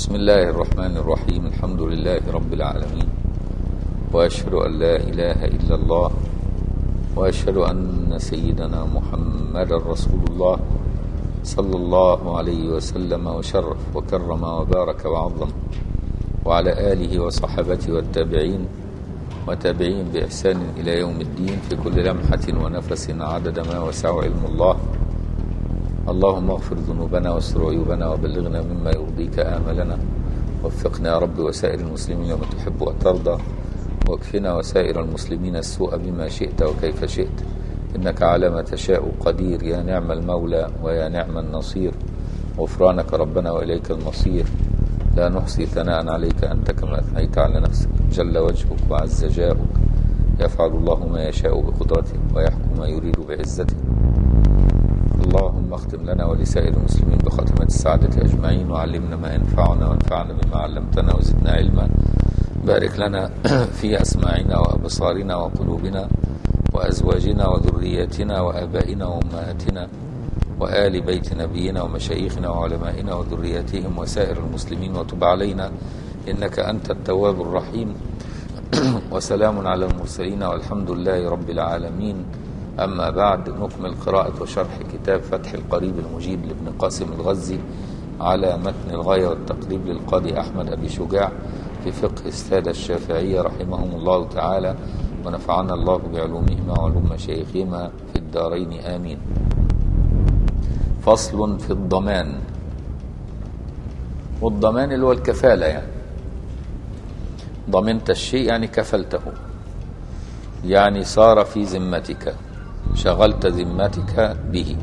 بسم الله الرحمن الرحيم الحمد لله رب العالمين واشهد ان لا اله الا الله واشهد ان سيدنا محمد رسول الله صلى الله عليه وسلم وشرف وكرم وبارك وعظم وعلى اله وصحبه والتابعين وتابعين باحسان الى يوم الدين في كل لمحه ونفس عدد ما وسع علم الله اللهم اغفر ذنوبنا واستر عيوبنا وبلغنا مما يرضيك آملنا وفقنا يا رب وسائر المسلمين لما تحب وترضى واكفنا وسائر المسلمين السوء بما شئت وكيف شئت إنك على ما تشاء قدير يا نعم المولى ويا نعم النصير غفرانك ربنا وإليك المصير لا نحصي ثناء عليك أنت كما أثنيت على نفسك جل وجهك وعز جاؤك يفعل الله ما يشاء بقدرته ويحكم ما يريد بعزته اللهم اختم لنا ولسائر المسلمين بخاتمة السعادة أجمعين وعلمنا ما ينفعنا وانفعنا بما علمتنا وزدنا علما بارك لنا في أسماعنا وأبصارنا وقلوبنا وأزواجنا وذرياتنا وآبائنا وأمهاتنا وآل بيت نبينا ومشايخنا وعلمائنا وذرياتهم وسائر المسلمين وتب علينا إنك أنت التواب الرحيم وسلام على المرسلين والحمد لله رب العالمين أما بعد نكمل قراءة وشرح كتاب فتح القريب المجيب لابن قاسم الغزي على متن الغاية والتقريب للقاضي أحمد أبي شجاع في فقه السادة الشافعية رحمهم الله تعالى ونفعنا الله بعلومهما وعلوم مشايخهما في الدارين آمين فصل في الضمان والضمان اللي هو الكفالة يعني ضمنت الشيء يعني كفلته يعني صار في ذمتك شغلت ذمتك به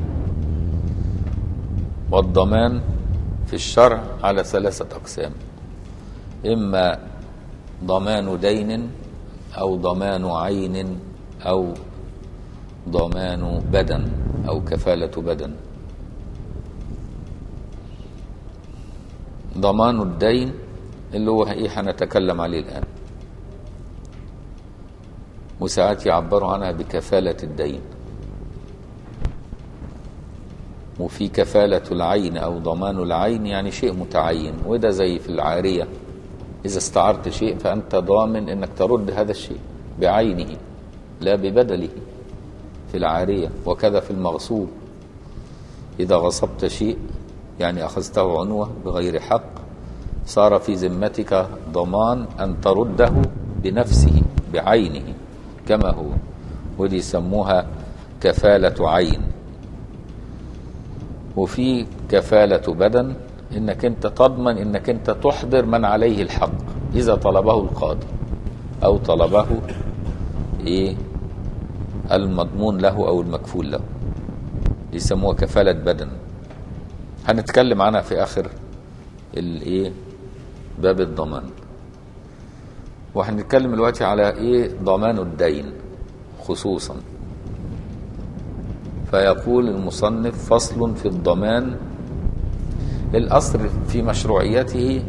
والضمان في الشرع على ثلاثة أقسام إما ضمان دين أو ضمان عين أو ضمان بدن أو كفالة بدن ضمان الدين اللي هو ايه هنتكلم عليه الآن وساعات يعبروا عنها بكفالة الدين وفي كفالة العين أو ضمان العين يعني شيء متعين وده زي في العارية إذا استعرت شيء فأنت ضامن أنك ترد هذا الشيء بعينه لا ببدله في العارية وكذا في المغصوب إذا غصبت شيء يعني أخذته عنوة بغير حق صار في ذمتك ضمان أن ترده بنفسه بعينه كما هو ودي يسموها كفالة عين وفي كفالة بدن انك انت تضمن انك انت تحضر من عليه الحق اذا طلبه القاضي او طلبه ايه المضمون له او المكفول له يسموها كفالة بدن هنتكلم عنها في اخر الايه باب الضمان وهنتكلم دلوقتي على ايه ضمان الدين خصوصا فيقول المصنف فصل في الضمان الاصل في مشروعيته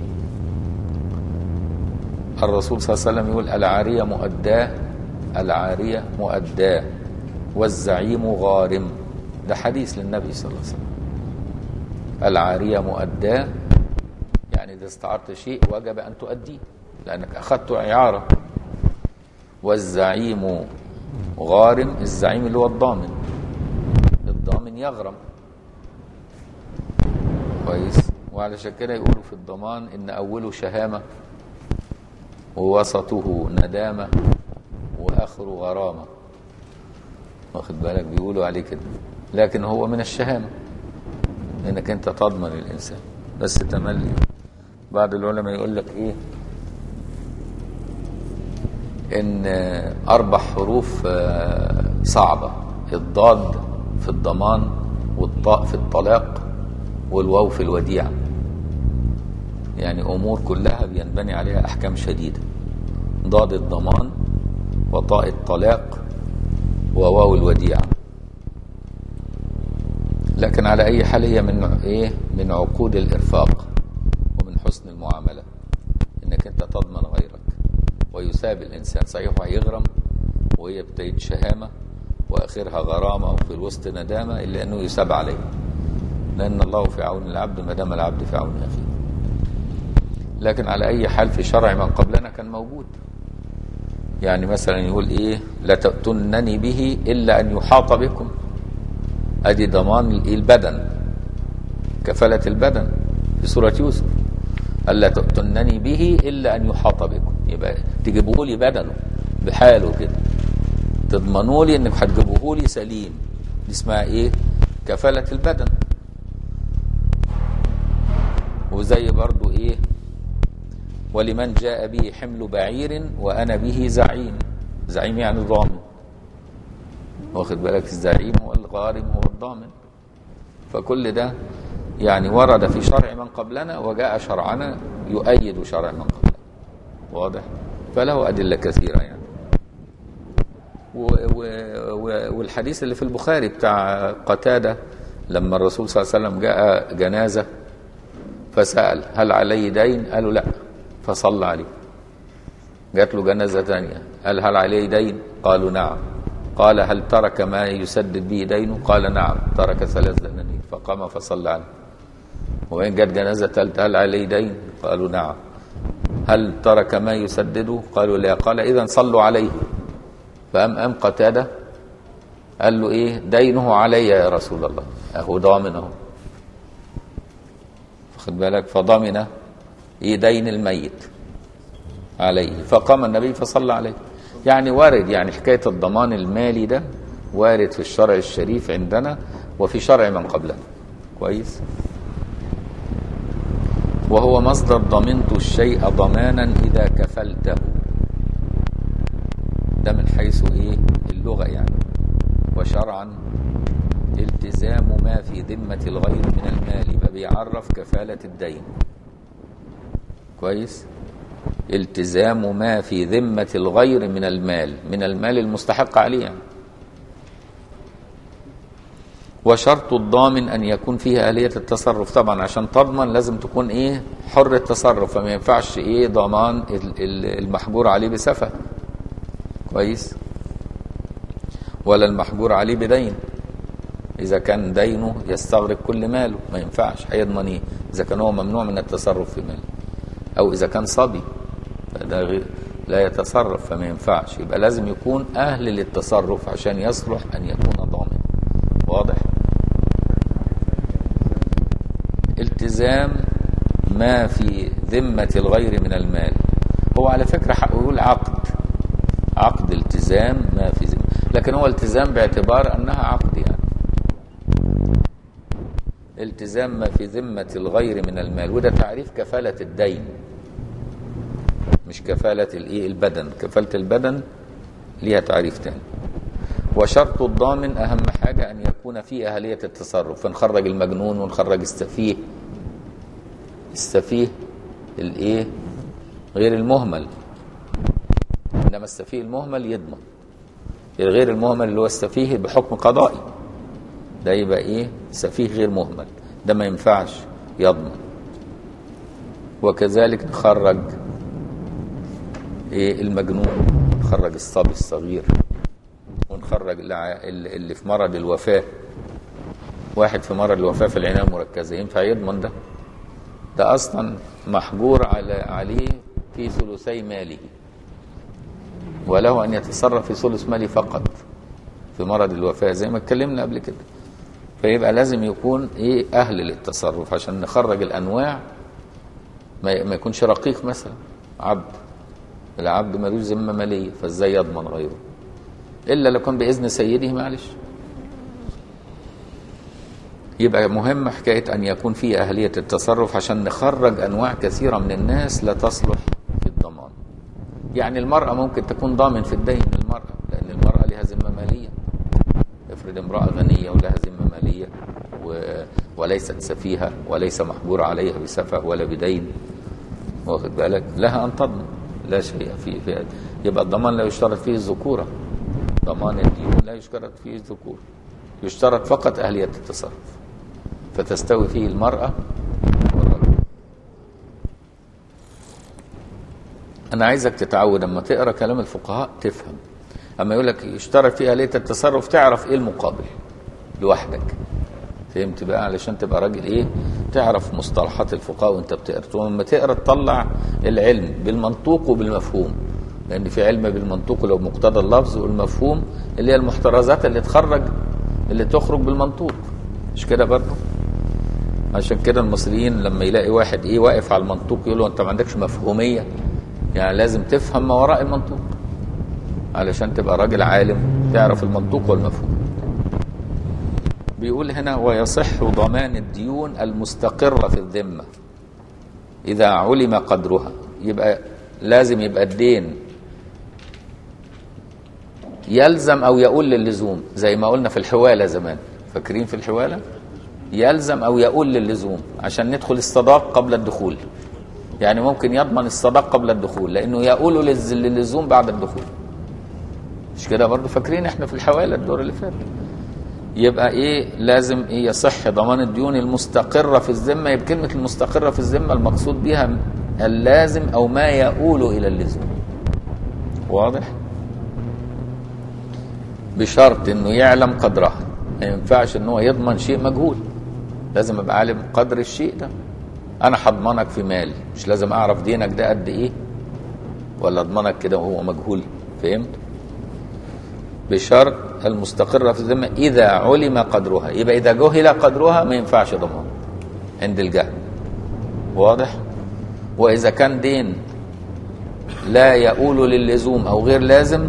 الرسول صلى الله عليه وسلم يقول العاريه مؤداه العاريه مؤداه والزعيم غارم ده حديث للنبي صلى الله عليه وسلم العاريه مؤداه يعني اذا استعرت شيء وجب ان تؤديه لأنك أخذت إعارة والزعيم غارم الزعيم اللي هو الضامن الضامن يغرم كويس وعلشان كده يقولوا في الضمان إن أوله شهامة ووسطه ندامة وآخره غرامة واخد بالك بيقولوا عليه كده لكن هو من الشهامة إنك أنت تضمن الإنسان بس تملي بعض العلماء يقول لك إيه ان اربع حروف صعبه الضاد في الضمان والطاء في الطلاق والواو في الوديعه يعني امور كلها بينبني عليها احكام شديده ضاد الضمان وطاء الطلاق وواو الوديعه لكن على اي حال هي من ايه من عقود الارفاق ومن حسن المعامله انك انت تضمن غيرك ويثاب الإنسان صحيح هيغرم وهي بتيجي شهامة وآخرها غرامة وفي الوسط ندامة إلا أنه يثاب عليه لأن الله في عون العبد ما دام العبد في عون أخيه لكن على اي حال في شرع من قبلنا كان موجود يعني مثلا يقول ايه لا تأتنني به الا ان يحاط بكم ادي ضمان الإيه؟ البدن كفالة البدن في سورة يوسف الا تأتنني به الا ان يحاط بكم يبقى تجيبوه لي بدنه بحاله كده تضمنوا لي انك هتجيبوه لي سليم دي اسمها ايه كفالة البدن وزي برضو ايه ولمن جاء به حمل بعير وانا به زعيم زعيم يعني ضامن واخد بالك الزعيم هو الغارم هو الضامن فكل ده يعني ورد في شرع من قبلنا وجاء شرعنا يؤيد شرع من قبلنا واضح فله أدلة كثيرة يعني و و و والحديث اللي في البخاري بتاع قتادة لما الرسول صلى الله عليه وسلم جاء جنازة فسأل هل علي دين قالوا لا فصلى عليه جات له جنازة ثانية قال هل علي دين قالوا نعم قال هل ترك ما يسدد به دينه قال نعم ترك ثلاث دنانير فقام فصلى عليه وبعدين جت جنازة ثالثة هل علي دين قالوا نعم هل ترك ما يسدده قالوا لا قال إذا صلوا عليه فأم أم قتادة قال له إيه دينه علي يا رسول الله أهو ضامن أهو واخد بالك فضمن إيه دين الميت عليه فقام النبي فصلى عليه يعني وارد يعني حكاية الضمان المالي ده وارد في الشرع الشريف عندنا وفي شرع من قبلنا كويس وهو مصدر ضمنت الشيء ضمانا إذا كفلته ده من حيث إيه اللغة يعني وشرعا التزام ما في ذمة الغير من المال يبقى بيعرف كفالة الدين كويس التزام ما في ذمة الغير من المال من المال المستحق عليه يعني. وشرط الضامن أن يكون فيها آلية التصرف طبعا عشان تضمن لازم تكون إيه حر التصرف فما ينفعش إيه ضمان المحجور عليه بسفة كويس ولا المحجور عليه بدين إذا كان دينه يستغرق كل ماله ما ينفعش هيضمن إيه إذا كان هو ممنوع من التصرف في ماله أو إذا كان صبي فده غير لا يتصرف فما ينفعش يبقى لازم يكون أهل للتصرف عشان يصلح أن يكون ضامن واضح التزام ما في ذمة الغير من المال هو على فكرة يقول عقد عقد التزام ما في ذمة لكن هو التزام باعتبار أنها عقد يعني التزام ما في ذمة الغير من المال وده تعريف كفالة الدين مش كفالة الايه البدن كفالة البدن ليها تعريف تاني وشرط الضامن أهم حاجة أن يكون فيه أهلية التصرف فنخرج المجنون ونخرج السفيه السفيه الايه غير المهمل إنما السفيه المهمل يضمن الغير المهمل اللي هو السفيه بحكم قضائي ده يبقى ايه سفيه غير مهمل ده ما ينفعش يضمن وكذلك نخرج ايه المجنون نخرج الصبي الصغير ونخرج اللي في مرض الوفاة واحد في مرض الوفاة في العناية المركزة ينفع يضمن ده ده أصلا محجور على عليه في ثلثي ماله وله أن يتصرف في ثلث ماله فقط في مرض الوفاة زي ما اتكلمنا قبل كده فيبقى لازم يكون ايه أهل للتصرف عشان نخرج الأنواع ما يكونش رقيق مثلا عبد العبد ملوش ذمه ماليه فازاي يضمن غيره الا لو كان باذن سيده معلش يبقى مهم حكايه ان يكون في اهليه التصرف عشان نخرج انواع كثيره من الناس لا تصلح في الضمان يعني المراه ممكن تكون ضامن في الدين للمراه لان المراه لها ذمه ماليه افرض امراه غنيه ولها ذمه ماليه و... وليست سفيهه وليس محجور عليها بسفه ولا بدين واخد بالك لها ان تضمن لا شيء فيه في يبقى الضمان لا يشترط فيه الذكورة ضمان الديون لا يشترط فيه الذكور يشترط فقط أهلية التصرف فتستوي فيه المرأة والرجل أنا عايزك تتعود أما تقرأ كلام الفقهاء تفهم أما يقول لك يشترط فيه آلية التصرف تعرف إيه المقابل لوحدك فهمت بقى علشان تبقى راجل إيه تعرف مصطلحات الفقهاء وانت بتقرا لما تقرا تطلع العلم بالمنطوق وبالمفهوم لان في علم بالمنطوق اللي هو مقتضى اللفظ والمفهوم اللي هي المحترزات اللي تخرج اللي تخرج بالمنطوق مش كده برضه عشان كده المصريين لما يلاقي واحد ايه واقف على المنطوق يقول له انت ما عندكش مفهوميه يعني لازم تفهم ما وراء المنطوق علشان تبقى راجل عالم تعرف المنطوق والمفهوم بيقول هنا ويصح ضمان الديون المستقرة في الذمة إذا علم قدرها يبقى لازم يبقى الدين يلزم أو يقول للزوم زي ما قلنا في الحوالة زمان فاكرين في الحوالة يلزم أو يقول للزوم عشان ندخل الصداق قبل الدخول يعني ممكن يضمن الصداق قبل الدخول لأنه يقول للزوم بعد الدخول مش كده برضه فاكرين احنا في الحوالة الدور اللي فات يبقى ايه لازم ايه يصح ضمان الديون المستقرة في الذمة يبقى كلمة المستقرة في الذمة المقصود بها اللازم او ما يؤول الى اللزوم واضح بشرط انه يعلم قدرها ما ينفعش ان هو يضمن شيء مجهول لازم ابقى عالم قدر الشيء ده انا هضمنك في مالي مش لازم اعرف دينك ده قد ايه ولا اضمنك كده وهو مجهول فهمت بشرط المستقرة في الذمة إذا علم قدرها يبقى إذا جهل قدرها ما ينفعش ضمان عند الجهل واضح وإذا كان دين لا يؤول للزوم أو غير لازم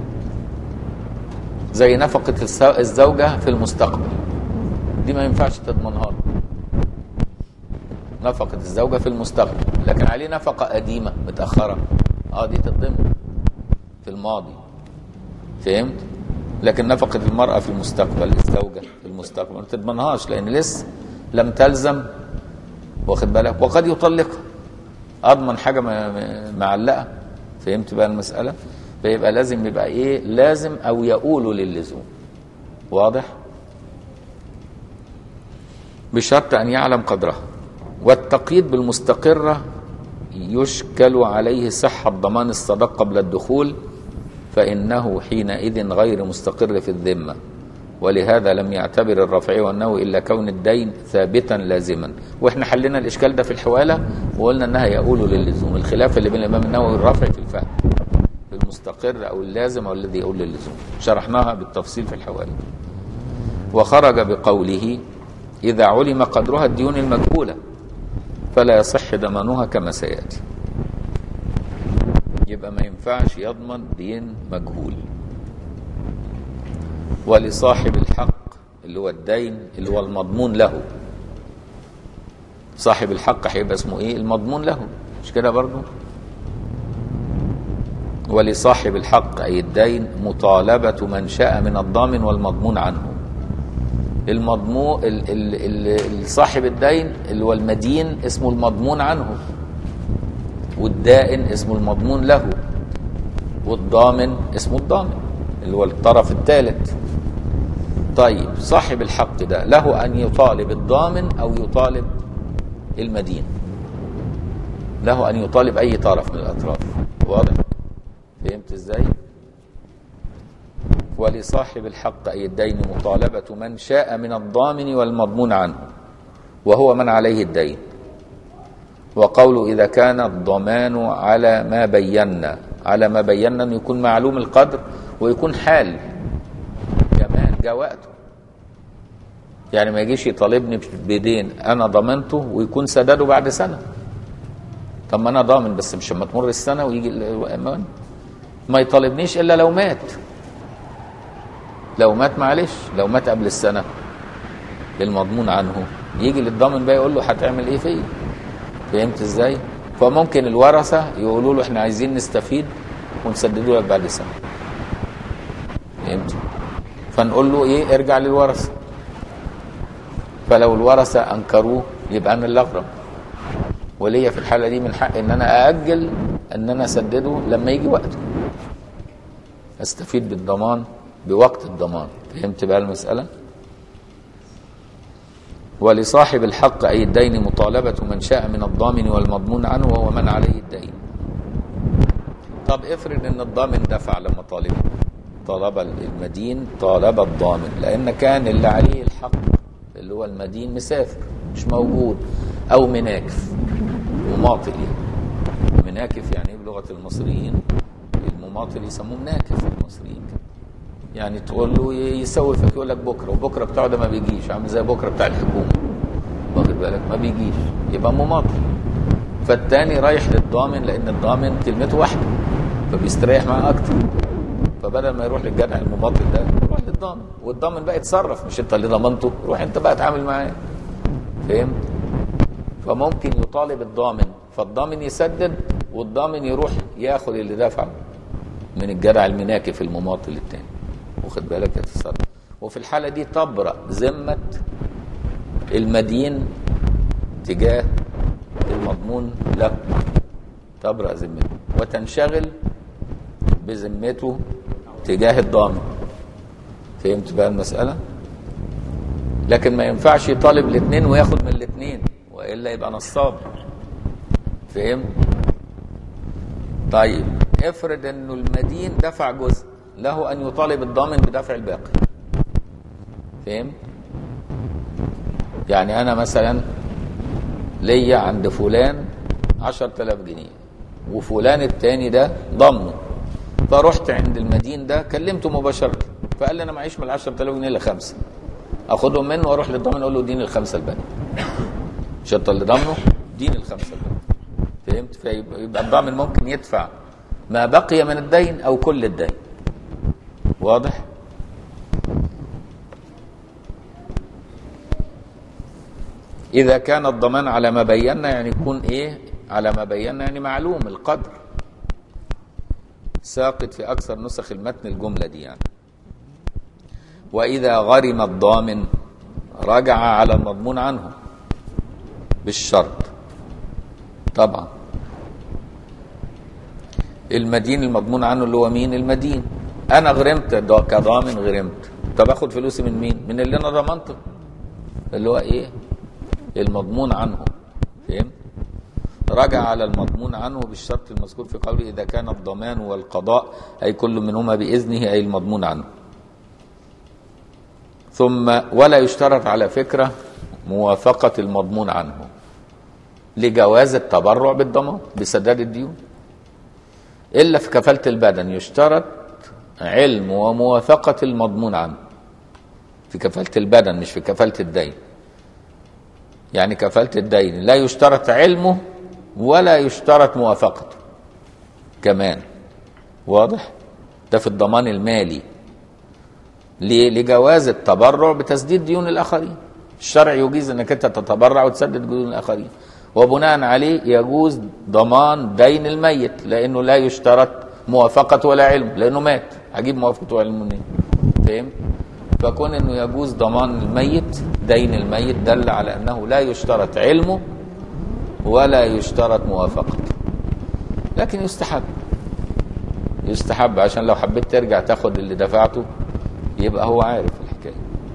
زي نفقة الزوجة في المستقبل دي ما ينفعش تضمنها له نفقة الزوجة في المستقبل لكن عليه نفقة قديمة متأخرة اه دي تتضمن في الماضي فهمت لكن نفقة المرأة في المستقبل الزوجة في المستقبل ما تضمنهاش لأن لسه لم تلزم واخد بالك وقد يطلقها أضمن حاجة معلقة فهمت بقى المسألة فيبقى لازم يبقى إيه لازم أو يؤول للزوم واضح بشرط أن يعلم قدرها والتقييد بالمستقرة يشكل عليه صحة ضمان الصداق قبل الدخول فإنه حينئذ غير مستقر في الذمة ولهذا لم يعتبر الرافعي والنووي إلا كون الدين ثابتا لازما وإحنا حلينا الإشكال ده في الحوالة وقلنا أنها يؤول للزوم الخلاف اللي بين الإمام النووي والرافعي في الفهم في المستقر أو اللازم أو الذي يؤول للزوم شرحناها بالتفصيل في الحوالة وخرج بقوله إذا علم قدرها الديون المجهولة فلا يصح ضمانها كما سيأتي يبقى ما ينفعش يضمن دين مجهول ولصاحب الحق اللي هو الدين اللي هو المضمون له صاحب الحق هيبقى اسمه ايه المضمون له مش كده برضه ولصاحب الحق اي الدين مطالبة من شاء من الضامن والمضمون عنه المضمون صاحب الدين اللي هو المدين اسمه المضمون عنه والدائن اسمه المضمون له والضامن اسمه الضامن اللي هو الطرف الثالث طيب صاحب الحق ده له أن يطالب الضامن أو يطالب المدين له أن يطالب أي طرف من الأطراف واضح فهمت إزاي ولصاحب الحق أي الدين مطالبة من شاء من الضامن والمضمون عنه وهو من عليه الدين وقوله إذا كان الضمان على ما بينا على ما بينا أن يكون معلوم القدر ويكون حال كمان جاء وقته يعني ما يجيش يطالبني بدين أنا ضمنته ويكون سداده بعد سنة طب ما أنا ضامن بس مش لما تمر السنة ويجي الأمان ما يطالبنيش إلا لو مات لو مات معلش لو مات قبل السنة المضمون عنه يجي للضامن بقى يقول له هتعمل ايه فيا فهمت ازاي فممكن الورثه يقولوا له احنا عايزين نستفيد ونسدده لك بعد سنه فهمت فنقول له ايه ارجع للورثه فلو الورثه انكروه يبقى انا اللي اغرم وليا في الحاله دي من حق ان انا ااجل ان انا اسدده لما يجي وقته استفيد بالضمان بوقت الضمان فهمت بقى المساله ولصاحب الحق أي الدين مطالبة من شاء من الضامن والمضمون عنه وهو من عليه الدين طب افرض ان الضامن دفع لما طالب طلب المدين طالب الضامن لان كان اللي عليه الحق اللي هو المدين مسافر مش موجود او مناكف مماطل يعني مناكف يعني ايه بلغه المصريين المماطل يسموه مناكف المصريين كده يعني تقول له يسوفك يقول لك بكره وبكره بتاعه ده ما بيجيش عامل زي بكره بتاع الحكومه واخد بالك ما بيجيش يبقى مماطل فالتاني رايح للضامن لان الضامن كلمته واحده فبيستريح معاه اكتر فبدل ما يروح للجدع المماطل ده يروح للضامن والضامن بقى يتصرف مش انت اللي ضمنته روح انت بقى اتعامل معاه فهمت فممكن يطالب الضامن فالضامن يسدد والضامن يروح ياخد اللي دفعه من الجدع المناكف المماطل التاني واخد بالك يتصرف وفي الحاله دي تبرأ ذمه المدين تجاه المضمون له تبرأ ذمته وتنشغل بذمته تجاه الضامن فهمت بقى المسألة لكن ما ينفعش يطالب الاثنين وياخد من الاثنين وإلا يبقى نصاب فهمت طيب افرض انه المدين دفع جزء له ان يطالب الضامن بدفع الباقي فهمت يعني انا مثلا ليا عند فلان عشرة آلاف جنيه وفلان التاني ده ضمنه فرحت عند المدين ده كلمته مباشرة فقال لي انا معيش من ال 10000 جنيه الا خمسه اخدهم منه واروح للضامن اقول له اديني الخمسه الباقي مش انت اللي ضامنه اديني الخمسه الباقي فهمت فيبقى الضامن ممكن يدفع ما بقي من الدين او كل الدين واضح اذا كان الضمان على ما بينا يعني يكون ايه على ما بينا يعني معلوم القدر ساقط في اكثر نسخ المتن الجمله دي يعني واذا غرم الضامن رجع على المضمون عنه بالشرط طبعا المدين المضمون عنه اللي هو مين المدين انا غرمت كضامن غرمت طب اخد فلوسي من مين من اللي انا ضمنته اللي هو ايه المضمون عنه فهمت رجع على المضمون عنه بالشرط المذكور في قوله اذا كان الضمان والقضاء اي كل منهما باذنه اي المضمون عنه ثم ولا يشترط على فكره موافقه المضمون عنه لجواز التبرع بالضمان بسداد الديون الا في كفاله البدن يشترط علم وموافقه المضمون عنه في كفاله البدن مش في كفاله الدين يعني كفاله الدين لا يشترط علمه ولا يشترط موافقته كمان واضح ده في الضمان المالي ليه؟ لجواز التبرع بتسديد ديون الاخرين الشرع يجيز انك انت تتبرع وتسدد ديون الاخرين وبناء عليه يجوز ضمان دين الميت لانه لا يشترط موافقه ولا علم لانه مات هجيب موافقته وعلم منين فهمت فكون انه يجوز ضمان الميت دين الميت دل على انه لا يشترط علمه ولا يشترط موافقته لكن يستحب يستحب عشان لو حبيت ترجع تاخد اللي دفعته يبقى هو عارف الحكايه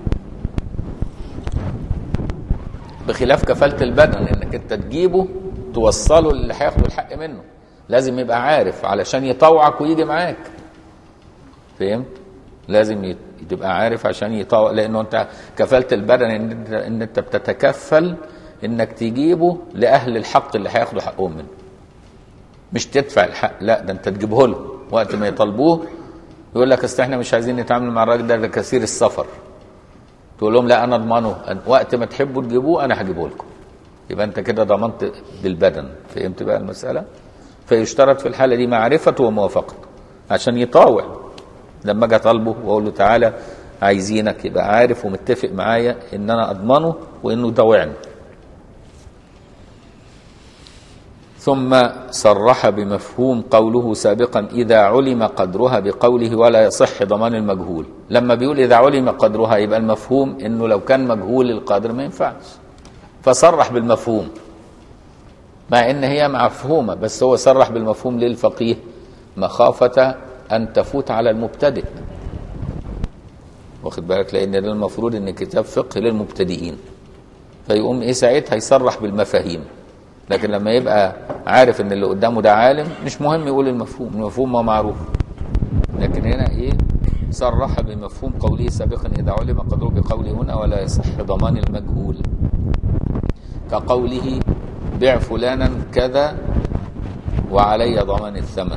بخلاف كفاله البدن انك انت تجيبه توصله للي هياخد الحق منه لازم يبقى عارف علشان يطوعك ويجي معاك فهمت لازم تبقى عارف عشان يطوع لانه انت كفاله البدن ان انت, إن انت بتتكفل انك تجيبه لاهل الحق اللي هياخدوا حقهم منه مش تدفع الحق لا ده انت تجيبه له وقت ما يطالبوه يقول لك اصل احنا مش عايزين نتعامل مع الراجل ده ده كثير السفر تقول لهم لا انا اضمنه وقت ما تحبوا تجيبوه انا هجيبه لكم يبقى انت كده ضمنت بالبدن فهمت بقى المساله فيشترط في الحاله دي معرفته وموافقته عشان يطاوع لما اجي اطالبه واقول له تعالى عايزينك يبقى عارف ومتفق معايا ان انا اضمنه وانه يطاوعني ثم صرح بمفهوم قوله سابقا إذا علم قدرها بقوله ولا يصح ضمان المجهول لما بيقول إذا علم قدرها يبقى المفهوم إنه لو كان مجهول القدر ما ينفعش فصرح بالمفهوم مع إن هي مفهومة بس هو صرح بالمفهوم للفقيه مخافة أن تفوت على المبتدئ واخد بالك لأن ده المفروض إن كتاب فقه للمبتدئين فيقوم إيه ساعتها يصرح بالمفاهيم لكن لما يبقى عارف ان اللي قدامه ده عالم مش مهم يقول المفهوم المفهوم ما معروف لكن هنا ايه صرح بمفهوم قوله سابقا اذا علم قدره بقوله هنا ولا يصح ضمان المجهول كقوله بيع فلانا كذا وعلي ضمان الثمن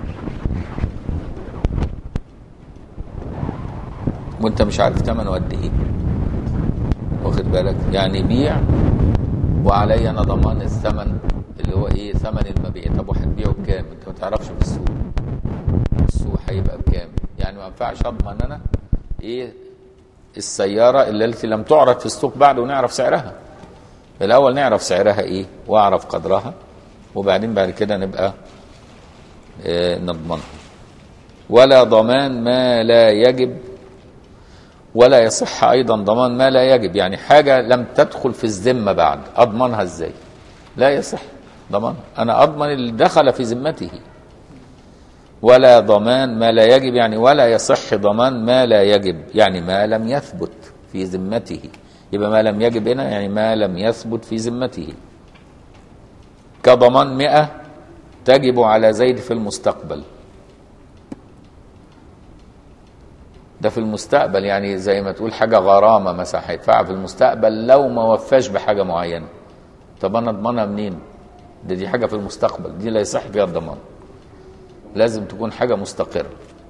وانت مش عارف ثمنه قد ايه واخد بالك يعني بيع وعلي انا ضمان الثمن اللي هو ايه ثمن المبيع طب وهتبيعه بكام انت ما تعرفش في السوق السوق هيبقى بكام يعني ما ينفعش اضمن انا ايه السياره اللي التي لم تعرض في السوق بعد ونعرف سعرها الاول نعرف سعرها ايه واعرف قدرها وبعدين بعد كده نبقى آه نضمنها ولا ضمان ما لا يجب ولا يصح ايضا ضمان ما لا يجب يعني حاجه لم تدخل في الذمه بعد اضمنها ازاي لا يصح ضمان انا اضمن اللي دخل في ذمته ولا ضمان ما لا يجب يعني ولا يصح ضمان ما لا يجب يعني ما لم يثبت في ذمته يبقى ما لم يجب هنا يعني ما لم يثبت في ذمته كضمان مئة تجب على زيد في المستقبل ده في المستقبل يعني زي ما تقول حاجة غرامة مثلا هيدفعها في المستقبل لو ما وفاش بحاجة معينة طب أنا أضمنها منين؟ ده دي حاجة في المستقبل دي لا يصح فيها الضمان لازم تكون حاجة مستقرة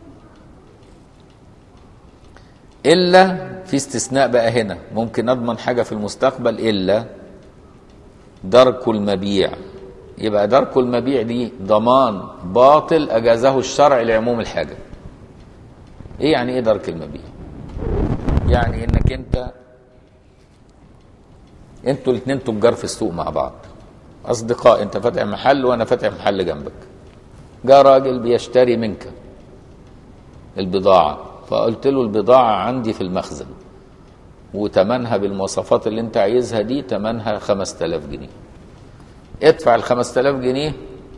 إلا في استثناء بقى هنا ممكن أضمن حاجة في المستقبل إلا درك المبيع يبقى درك المبيع دي ضمان باطل أجازه الشرع لعموم الحاجة إيه يعني إيه درك المبيع يعني إنك أنت انتوا الاثنين تجار في السوق مع بعض اصدقاء انت فاتح محل وانا فاتح محل جنبك جاء راجل بيشتري منك البضاعة فقلت له البضاعة عندي في المخزن وتمنها بالمواصفات اللي انت عايزها دي تمنها 5000 جنيه ادفع ال 5000 جنيه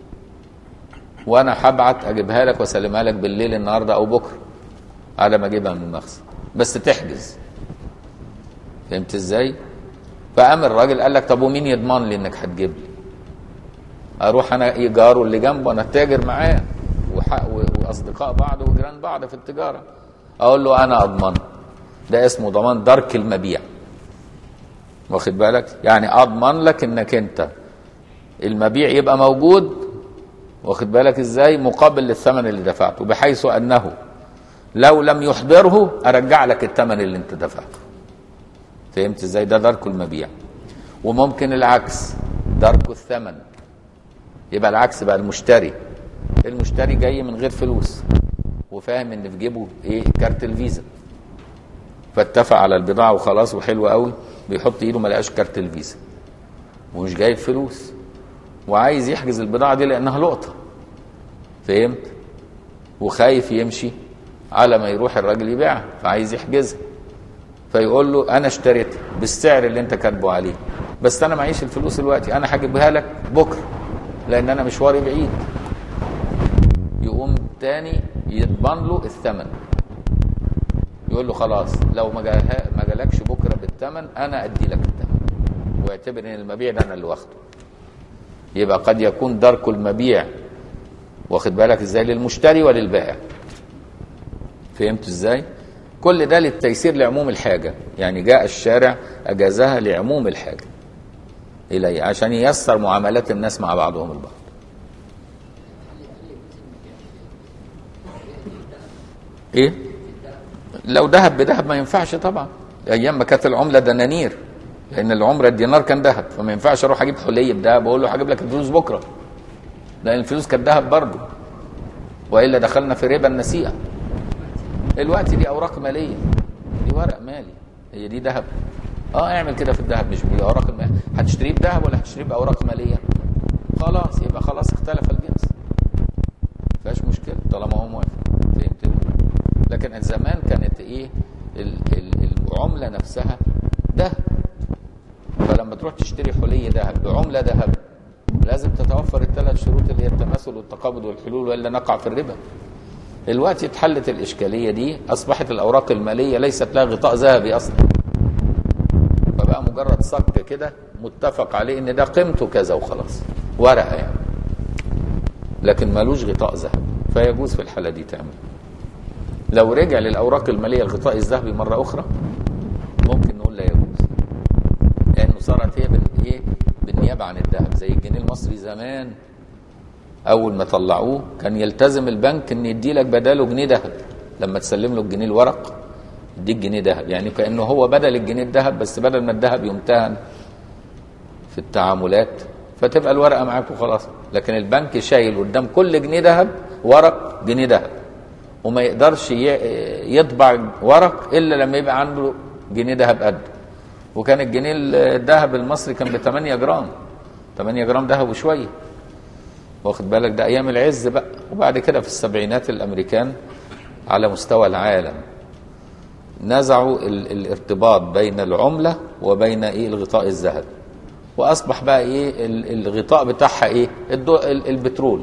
وانا هبعت اجيبها لك واسلمها لك بالليل النهارده او بكره على ما اجيبها من المخزن بس تحجز فهمت ازاي؟ فقام الراجل قال لك طب ومين يضمن لي انك هتجيب لي؟ اروح انا ايجاره اللي جنبه انا اتاجر معاه واصدقاء بعض وجيران بعض في التجاره اقول له انا اضمن ده اسمه ضمان درك المبيع واخد بالك يعني اضمن لك انك انت المبيع يبقى موجود واخد بالك ازاي مقابل للثمن اللي دفعته بحيث انه لو لم يحضره ارجع لك الثمن اللي انت دفعته فهمت ازاي ده درك المبيع وممكن العكس درك الثمن يبقى العكس بقى المشتري المشتري جاي من غير فلوس وفاهم ان في جيبه ايه كارت الفيزا فاتفق على البضاعه وخلاص وحلو قوي بيحط ايده ما لقاش كارت الفيزا ومش جايب فلوس وعايز يحجز البضاعه دي لانها لقطه فهمت وخايف يمشي على ما يروح الراجل يبيعها فعايز يحجزها فيقول له انا اشتريتها بالسعر اللي انت كاتبه عليه بس انا معيش الفلوس دلوقتي انا هجيبها لك بكره لان انا مشواري بعيد يقوم تاني يضمن له الثمن يقول له خلاص لو ما ما جالكش بكره بالثمن انا ادي لك الثمن واعتبر ان المبيع ده انا اللي واخده يبقى قد يكون درك المبيع واخد بالك ازاي للمشتري وللبائع فهمت ازاي كل ده للتيسير لعموم الحاجه يعني جاء الشارع اجازها لعموم الحاجه اليه عشان ييسر معاملات الناس مع بعضهم البعض ايه لو ذهب بذهب ما ينفعش طبعا ايام ما كانت العمله دنانير لان العمره الدينار كان ذهب فما ينفعش اروح اجيب حليه بذهب واقول له هجيب لك الفلوس بكره لان الفلوس كانت ذهب برضه والا دخلنا في ربا النسيئه الوقت دي اوراق ماليه دي ورق مالي هي دي ذهب اه اعمل كده في الذهب مش بالاوراق الماليه هتشتريه بذهب ولا هتشتريه باوراق ماليه خلاص يبقى خلاص اختلف الجنس فيهاش مشكله طالما هو موافق فهمت لكن زمان كانت ايه ال- ال- العمله نفسها ذهب فلما تروح تشتري حلي ذهب بعمله ذهب لازم تتوفر الثلاث شروط اللي هي التماثل والتقابض والحلول والا نقع في الربا الوقت اتحلت الاشكاليه دي اصبحت الاوراق الماليه ليست لها غطاء ذهبي اصلا فبقى مجرد صك كده متفق عليه ان ده قيمته كذا وخلاص ورقه يعني لكن ملوش غطاء ذهبي فيجوز في الحاله دي تعمل لو رجع للاوراق الماليه الغطاء الذهبي مره اخرى ممكن نقول لا يجوز لانه صارت هي بال- ايه بالنيابه عن الذهب زي الجنيه المصري زمان اول ما طلعوه كان يلتزم البنك ان يدي لك بداله جنيه ذهب لما تسلم له الجنيه الورق يديك جنيه ذهب يعني كانه هو بدل الجنيه الذهب بس بدل ما الذهب يمتهن في التعاملات فتبقى الورقه معاك وخلاص لكن البنك شايل قدام كل جنيه ذهب ورق جنيه ذهب وما يقدرش ي- يطبع ورق الا لما يبقى عنده جنيه ذهب قد وكان الجنيه الذهب المصري كان ب 8 جرام 8 جرام ذهب وشويه واخد بالك ده ايام العز بقى وبعد كده في السبعينات الامريكان على مستوى العالم نزعوا ال- الارتباط بين العمله وبين ايه الغطاء الذهبي واصبح بقى ايه ال- الغطاء بتاعها ايه الدو ال- البترول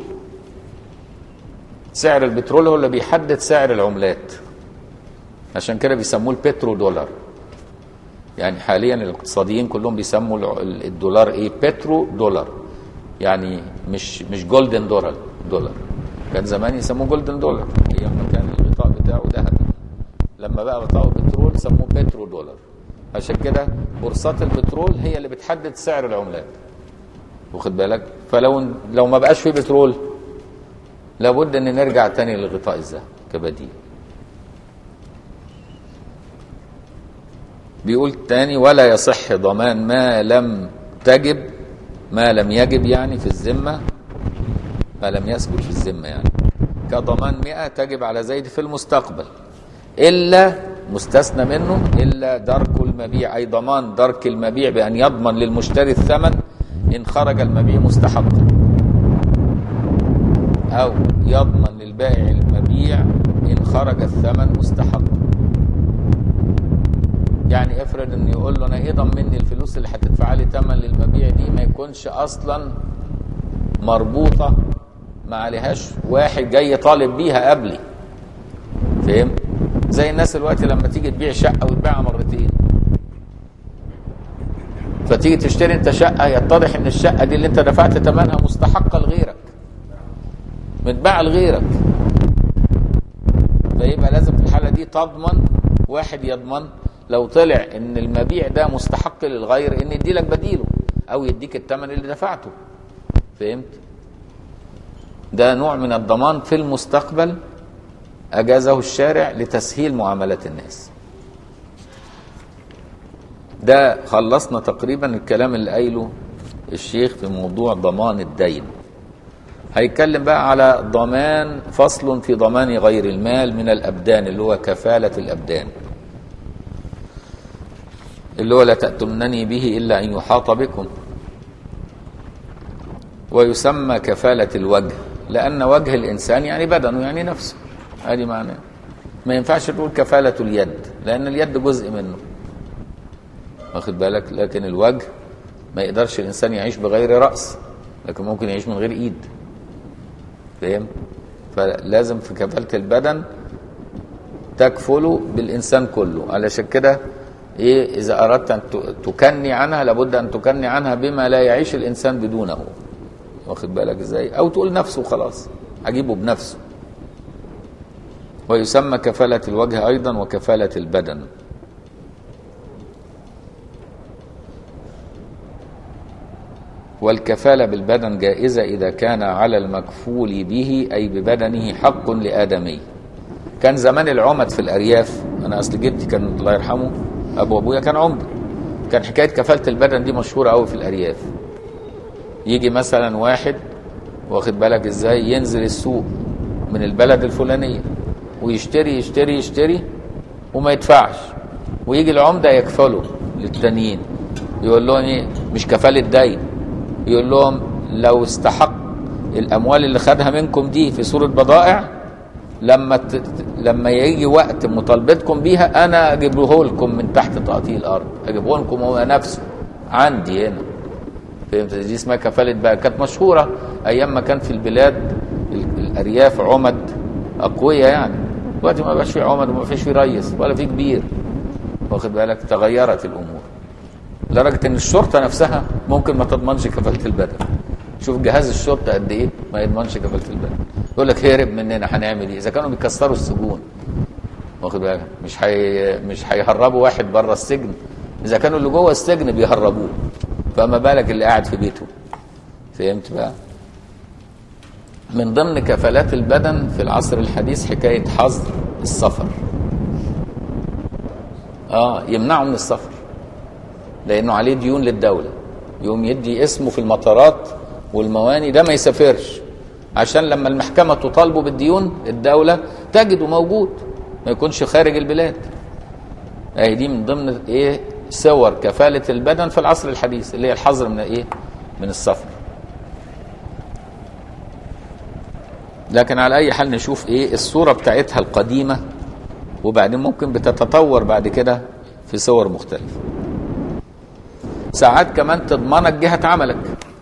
سعر البترول هو اللي بيحدد سعر العملات عشان كده بيسموه البترو دولار يعني حاليا الاقتصاديين كلهم بيسموا الع- ال- الدولار ايه بترو دولار يعني مش مش جولدن دولار دولار كان زمان يسموه جولدن دولار ايام ما كان الغطاء بتاعه ذهبي لما بقى غطاءه بترول سموه بترو دولار عشان كده بورصات البترول هي اللي بتحدد سعر العملات واخد بالك فلو لو ما بقاش في بترول لابد ان نرجع تاني للغطاء الذهب كبديل بيقول تاني ولا يصح ضمان ما لم تجب ما لم يجب يعني في الذمة ما لم يثبت في الذمة يعني كضمان مئة تجب على زيد في المستقبل إلا مستثنى منه إلا درك المبيع أي ضمان درك المبيع بأن يضمن للمشتري الثمن إن خرج المبيع مستحقا أو يضمن للبائع المبيع إن خرج الثمن مستحقا يعني افرض ان يقول له انا ايه ضمني الفلوس اللي هتدفع لي ثمن للمبيع دي ما يكونش اصلا مربوطه ما عليهاش واحد جاي طالب بيها قبلي فاهم زي الناس دلوقتي لما تيجي تبيع شقه وتبيعها مرتين فتيجي تشتري انت شقه يتضح ان الشقه دي اللي انت دفعت ثمنها مستحقه لغيرك متباعه لغيرك فيبقى لازم في الحاله دي تضمن واحد يضمن لو طلع ان المبيع ده مستحق للغير ان يدي لك بديله او يديك الثمن اللي دفعته فهمت ده نوع من الضمان في المستقبل اجازه الشارع لتسهيل معاملات الناس ده خلصنا تقريبا الكلام اللي قايله الشيخ في موضوع ضمان الدين هيتكلم بقى على ضمان فصل في ضمان غير المال من الابدان اللي هو كفاله الابدان اللي هو لا تأتمنني به إلا أن يحاط بكم ويسمى كفالة الوجه لأن وجه الإنسان يعني بدنه يعني نفسه هذه معناه ما ينفعش تقول كفالة اليد لأن اليد جزء منه واخد بالك لكن الوجه ما يقدرش الإنسان يعيش بغير رأس لكن ممكن يعيش من غير إيد فاهم فلازم في كفالة البدن تكفل بالإنسان كله علشان كده ايه اذا اردت ان تكني عنها لابد ان تكني عنها بما لا يعيش الانسان بدونه واخد بالك ازاي او تقول نفسه خلاص اجيبه بنفسه ويسمى كفالة الوجه ايضا وكفالة البدن والكفالة بالبدن جائزة إذا كان على المكفول به أي ببدنه حق لآدمي كان زمان العمد في الأرياف أنا أصل جدي كان الله يرحمه ابو ابويا كان عمده كان حكايه كفاله البدن دي مشهوره قوي في الارياف يجي مثلا واحد واخد بالك ازاي ينزل السوق من البلد الفلانيه ويشتري يشتري يشتري وما يدفعش ويجي العمده يكفله للتانيين يقول لهم ايه مش كفاله دين يقول لهم لو استحق الاموال اللي خدها منكم دي في صوره بضائع لما ت... لما يجي وقت مطالبتكم بيها انا اجيبه لكم من تحت تقطيع الارض اجيبه لكم هو نفسه عندي هنا فهمت دي اسمها كفاله بقى كانت مشهوره ايام ما كان في البلاد ال... الارياف عمد اقوياء يعني دلوقتي ما بقاش في عمد وما فيش في ريس ولا في كبير واخد بالك تغيرت الامور لدرجه ان الشرطه نفسها ممكن ما تضمنش كفاله البدن شوف جهاز الشرطه قد ايه ما يضمنش كفاله البدن يقول لك هرب مننا هنعمل ايه اذا كانوا بيكسروا السجون واخد بالك مش حي... مش هيهربوا واحد بره السجن اذا كانوا اللي جوه السجن بيهربوه فما بالك اللي قاعد في بيته فهمت بقى من ضمن كفالات البدن في العصر الحديث حكايه حظر السفر اه يمنعه من السفر لانه عليه ديون للدوله يقوم يدي اسمه في المطارات والمواني ده ما يسافرش عشان لما المحكمه تطالبه بالديون الدوله تجده موجود ما يكونش خارج البلاد اهي دي من ضمن ايه صور كفاله البدن في العصر الحديث اللي هي الحظر من ايه من السفر لكن على اي حال نشوف ايه الصوره بتاعتها القديمه وبعدين ممكن بتتطور بعد كده في صور مختلفه ساعات كمان تضمنك جهه عملك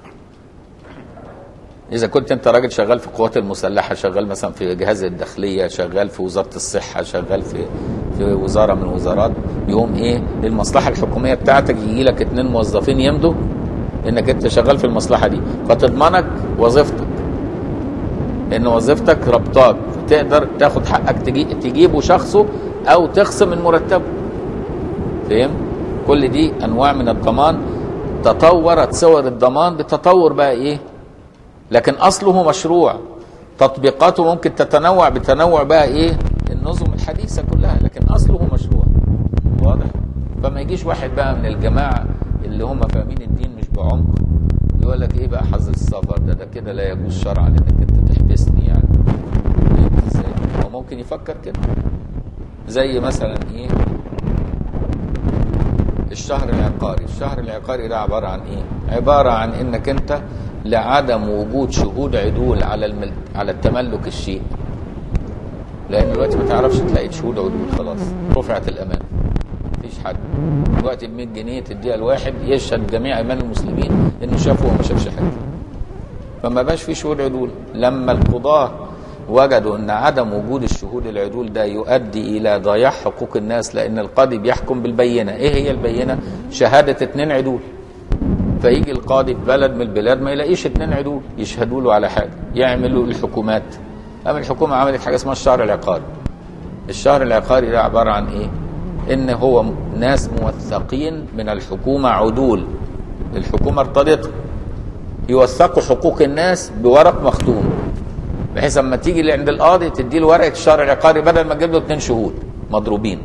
اذا كنت انت راجل شغال في القوات المسلحه شغال مثلا في جهاز الداخليه شغال في وزاره الصحه شغال في في وزاره من الوزارات يقوم ايه المصلحه الحكوميه بتاعتك يجي لك اتنين موظفين يمضوا انك انت شغال في المصلحه دي فتضمنك وظيفتك لان وظيفتك ربطاك تقدر تاخد حقك تجي تجيبه شخصه او تخصم من مرتبه فهم كل دي انواع من الضمان تطورت صور الضمان بتطور بقى ايه لكن اصله مشروع تطبيقاته ممكن تتنوع بتنوع بقى ايه النظم الحديثه كلها لكن اصله مشروع واضح فما يجيش واحد بقى من الجماعه اللي هم فاهمين الدين مش بعمق يقول لك ايه بقى حظر السفر ده ده كده لا يجوز شرعا انك انت تحبسني يعني فهمت ازاي هو ممكن يفكر كده زي مثلا ايه الشهر العقاري الشهر العقاري ده عبارة عن ايه عبارة عن انك انت لعدم وجود شهود عدول على المل... على التملك الشيء لان دلوقتي ما تعرفش تلاقي شهود عدول خلاص رفعت الامان مفيش حد دلوقتي ب 100 جنيه تديها لواحد يشهد جميع ايمان المسلمين انه شافه وما شافش حاجه فما بقاش في شهود عدول لما القضاه وجدوا ان عدم وجود الشهود العدول ده يؤدي الى ضياع حقوق الناس لان القاضي بيحكم بالبينه ايه هي البينه شهاده اتنين عدول فيجي القاضي في بلد من البلاد ما يلاقيش اتنين عدول يشهدوا له على حاجه يعملوا الحكومات اما الحكومه عملت حاجه اسمها الشهر العقاري الشهر العقاري ده عباره عن ايه ان هو ناس موثقين من الحكومه عدول الحكومه ارتضتهم يوثقوا حقوق الناس بورق مختوم بحيث اما تيجي عند القاضي تدي له ورقه الشهر العقاري بدل ما تجيب له اثنين شهود مضروبين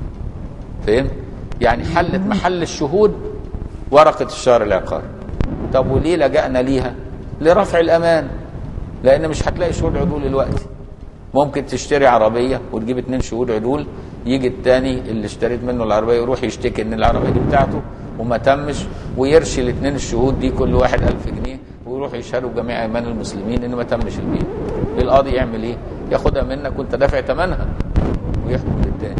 فهمت يعني حلت محل الشهود ورقه الشهر العقاري طب وليه لجأنا ليها لرفع الامان لان مش هتلاقي شهود عدول دلوقتي ممكن تشتري عربيه وتجيب اتنين شهود عدول يجي التاني اللي اشتريت منه العربيه يروح يشتكي ان العربيه دي بتاعته وما تمش ويرشي الاثنين الشهود دي كل واحد ألف جنيه ويروح يشهدوا جميع ايمان المسلمين ان ما تمش البيع القاضي يعمل ايه ياخدها منك وانت دافع ثمنها ويحكم للتاني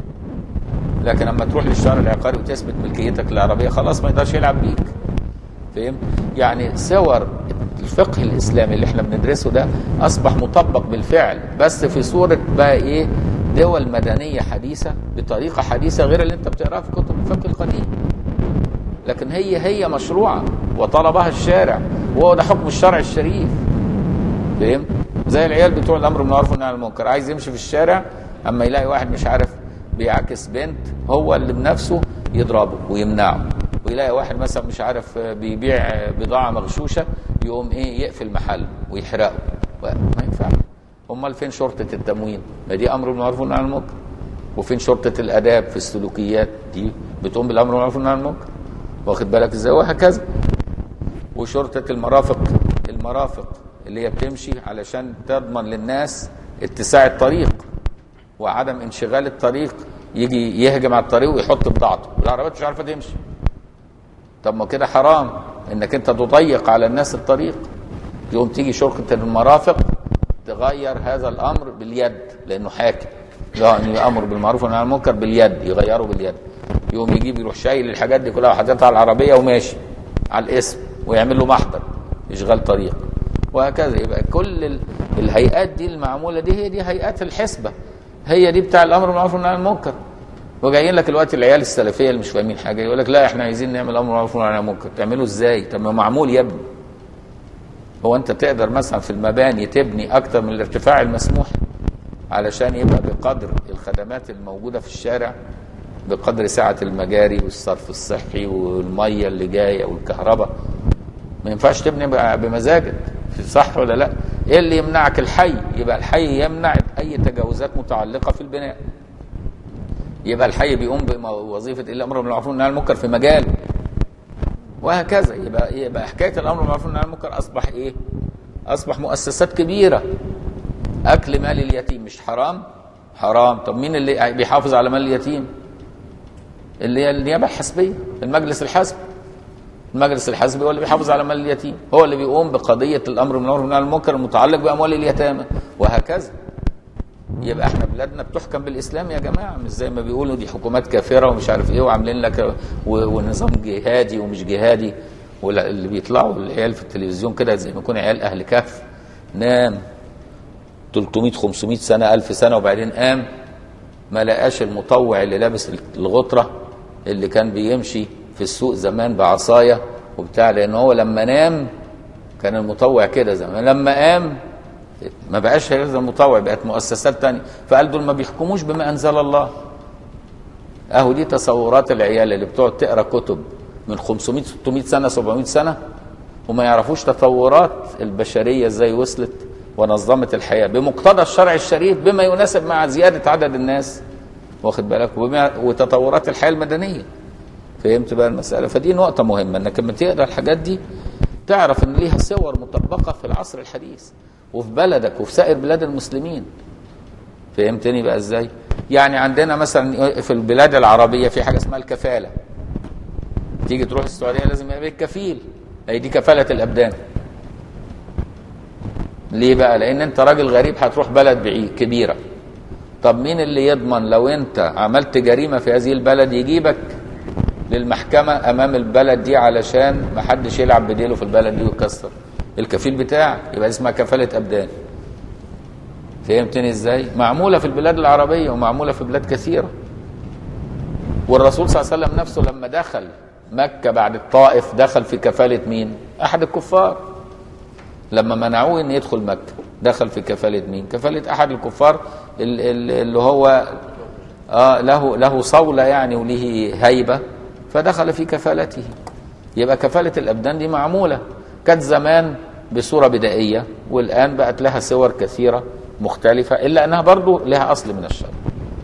لكن اما تروح للشهر العقاري وتثبت ملكيتك للعربيه خلاص ما يقدرش يلعب بيك فهمت يعني صور الفقه الاسلامي اللي احنا بندرسه ده اصبح مطبق بالفعل بس في صوره بقى ايه دول مدنيه حديثه بطريقه حديثه غير اللي انت بتقراها في كتب الفقه القديم لكن هي هي مشروعه وطلبها الشارع وهو ده حكم الشرع الشريف فهمت زي العيال بتوع الامر بالمعروف والنهي عن المنكر عايز يمشي في الشارع اما يلاقي واحد مش عارف بيعكس بنت هو اللي بنفسه يضربه ويمنعه ويلاقي واحد مثلا مش عارف بيبيع بضاعه مغشوشه يقوم ايه يقفل محل ويحرقه ما ينفعش امال فين شرطه التموين ما دي امر بالمعروف والنهي عن المنكر وفين شرطه الاداب في السلوكيات دي بتقوم بالامر بالمعروف والنهي عن المنكر واخد بالك ازاي وهكذا وشرطه المرافق المرافق اللي هي بتمشي علشان تضمن للناس اتساع الطريق وعدم انشغال الطريق يجي يهجم على الطريق ويحط بضاعته والعربيات مش عارفه تمشي طب ما كده حرام انك انت تضيق على الناس الطريق يقوم تيجي شرطه المرافق تغير هذا الامر باليد لانه حاكم يعني امر بالمعروف والنهي عن المنكر باليد يغيره باليد يقوم يجيب يروح شايل الحاجات دي كلها وحاططها على العربيه وماشي على الاسم ويعمل له محضر اشغال طريق وهكذا يبقى كل ال- الهيئات دي المعموله دي هي دي هيئات الحسبه هي دي بتاع الامر بالمعروف والنهي عن المنكر وجايين لك الوقت العيال السلفيه اللي مش فاهمين حاجه يقول لك لا احنا عايزين نعمل امر بالمعروف والنهي عن المنكر تعمله ازاي طب ما معمول يا ابني هو انت تقدر مثلا في المباني تبني اكتر من الارتفاع المسموح علشان يبقى بقدر الخدمات الموجوده في الشارع بقدر سعة المجاري والصرف الصحي والمية اللي جاية والكهرباء ما ينفعش تبني ب- بمزاجك صح ولا لا ايه اللي يمنعك الحي يبقى الحي يمنع اي تجاوزات متعلقة في البناء يبقى الحي بيقوم بوظيفة الامر بالمعروف والنهي عن المنكر في مجاله وهكذا يبقى يبقى حكايه الامر بالمعروف والنهي عن المنكر اصبح ايه؟ اصبح مؤسسات كبيره اكل مال اليتيم مش حرام؟ حرام طب مين اللي بيحافظ على مال اليتيم؟ اللي هي النيابه الحسبيه المجلس الحسبي المجلس الحسبي هو اللي بيحافظ على مال اليتيم هو اللي بيقوم بقضيه الامر بالمعروف والنهي عن المنكر المتعلق باموال اليتامى وهكذا يبقى احنا بلادنا بتحكم بالاسلام يا جماعه مش زي ما بيقولوا دي حكومات كافره ومش عارف ايه وعاملين لك و- ونظام جهادي ومش جهادي واللي بيطلعوا العيال في التلفزيون كده زي ما يكون عيال اهل كهف نام 300 500 سنه 1000 سنه وبعدين قام ما لقاش المطوع اللي لابس الغطره اللي كان بيمشي في السوق زمان بعصايه وبتاع لان هو لما نام كان المطوع كده زمان لما قام ما بقاش هذا المطوع بقت مؤسسات تانية فقال دول ما بيحكموش بما انزل الله اهو دي تصورات العيال اللي بتقعد تقرا كتب من 500 600 سنه 700 سنه وما يعرفوش تطورات البشريه ازاي وصلت ونظمت الحياه بمقتضى الشرع الشريف بما يناسب مع زياده عدد الناس واخد بالك وبما وتطورات الحياه المدنيه فهمت بقى المساله فدي نقطه مهمه انك لما تقرا الحاجات دي تعرف ان ليها صور مطبقه في العصر الحديث وفي بلدك وفي سائر بلاد المسلمين فهمتني بقى ازاي يعني عندنا مثلا في البلاد العربيه في حاجه اسمها الكفاله تيجي تروح السعوديه لازم يبقى لك كفيل هي دي كفاله الابدان ليه بقى لان انت راجل غريب هتروح بلد بعيد كبيره طب مين اللي يضمن لو انت عملت جريمه في هذه البلد يجيبك للمحكمه امام البلد دي علشان ما حدش يلعب بديله في البلد دي ويكسر الكفيل بتاعك يبقى اسمها كفاله ابدان فهمتني ازاي معموله في البلاد العربيه ومعموله في بلاد كثيره والرسول صلى الله عليه وسلم نفسه لما دخل مكه بعد الطائف دخل في كفاله مين احد الكفار لما منعوه ان يدخل مكه دخل في كفاله مين كفاله احد الكفار ال- ال- اللي هو آه له له صولة يعني وله هيبة فدخل في كفالته يبقى كفالة الأبدان دي معمولة كانت زمان بصورة بدائية والآن بقت لها صور كثيرة مختلفة إلا أنها برضو لها أصل من الشرع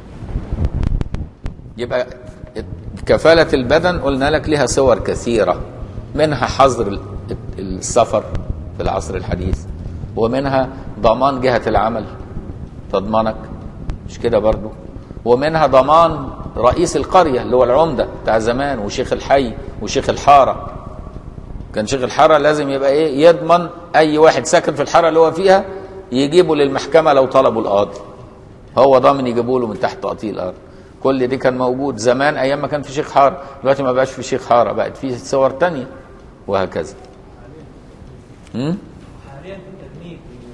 يبقى كفالة البدن قلنا لك لها صور كثيرة منها حظر ال- السفر في العصر الحديث ومنها ضمان جهة العمل تضمنك مش كده برضو ومنها ضمان رئيس القرية اللي هو العمدة بتاع زمان وشيخ الحي وشيخ الحارة كان شيخ الحارة لازم يبقى ايه يضمن اي واحد ساكن في الحارة اللي هو فيها يجيبه للمحكمة لو طلبوا القاضي هو ضامن يجيبوا له من تحت تقطيع الارض كل دي كان موجود زمان ايام ما كان في شيخ حارة دلوقتي ما بقاش في شيخ حارة بقت في صور تانية وهكذا امم حاليا في تجنيد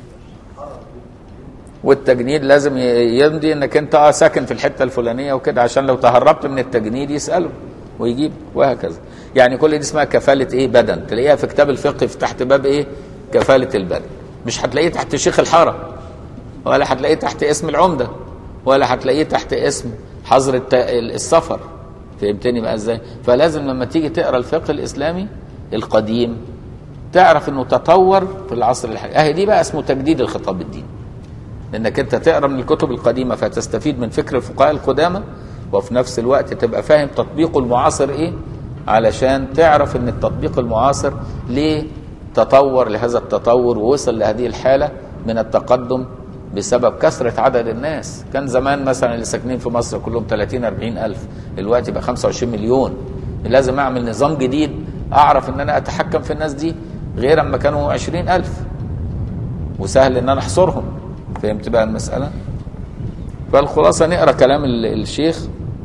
والتجنيد لازم ي- يمضي انك انت اه ساكن في الحته الفلانيه وكده عشان لو تهربت من التجنيد يساله ويجيب وهكذا يعني كل دي اسمها كفاله ايه بدن تلاقيها في كتاب الفقه في تحت باب ايه كفاله البدن مش هتلاقيه تحت شيخ الحاره ولا هتلاقيه تحت اسم العمده ولا هتلاقيه تحت اسم حظر الت- السفر فهمتني بقى ازاي فلازم لما تيجي تقرا الفقه الاسلامي القديم تعرف انه تطور في العصر الحديث اهي دي بقى اسمه تجديد الخطاب الديني انك انت تقرا من الكتب القديمه فتستفيد من فكر الفقهاء القدامى وفي نفس الوقت تبقى فاهم تطبيقه المعاصر ايه علشان تعرف ان التطبيق المعاصر ليه تطور لهذا التطور ووصل لهذه الحاله من التقدم بسبب كثرة عدد الناس كان زمان مثلا اللي ساكنين في مصر كلهم 30 40 ألف دلوقتي بقى 25 مليون لازم أعمل نظام جديد أعرف أن أنا أتحكم في الناس دي غير أما كانوا 20 ألف وسهل ان انا احصرهم فهمت بقى المسألة فالخلاصة نقرأ كلام ال- الشيخ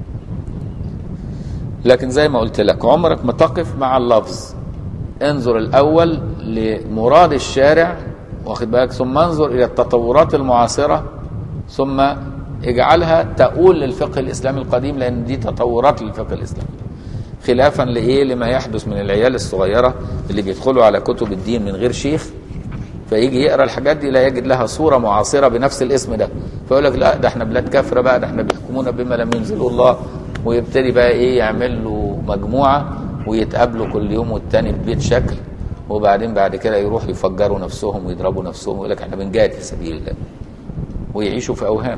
لكن زي ما قلت لك عمرك ما تقف مع اللفظ انظر الأول لمراد الشارع واخد بالك ثم انظر إلى التطورات المعاصرة ثم اجعلها تؤول للفقه الإسلامي القديم لأن دي تطورات للفقه الإسلامي خلافا لإيه لما يحدث من العيال الصغيرة اللي بيدخلوا على كتب الدين من غير شيخ فيجي يقرا الحاجات دي لا يجد لها صوره معاصره بنفس الاسم ده فيقول لك لا ده احنا بلاد كافره بقى ده احنا بيحكمونا بما لم ينزله الله ويبتدي بقى ايه يعمل له مجموعه ويتقابلوا كل يوم والتاني في بيت شكل وبعدين بعد كده يروحوا يفجروا نفسهم ويضربوا نفسهم ويقول لك احنا بنجاهد في سبيل الله ويعيشوا في اوهام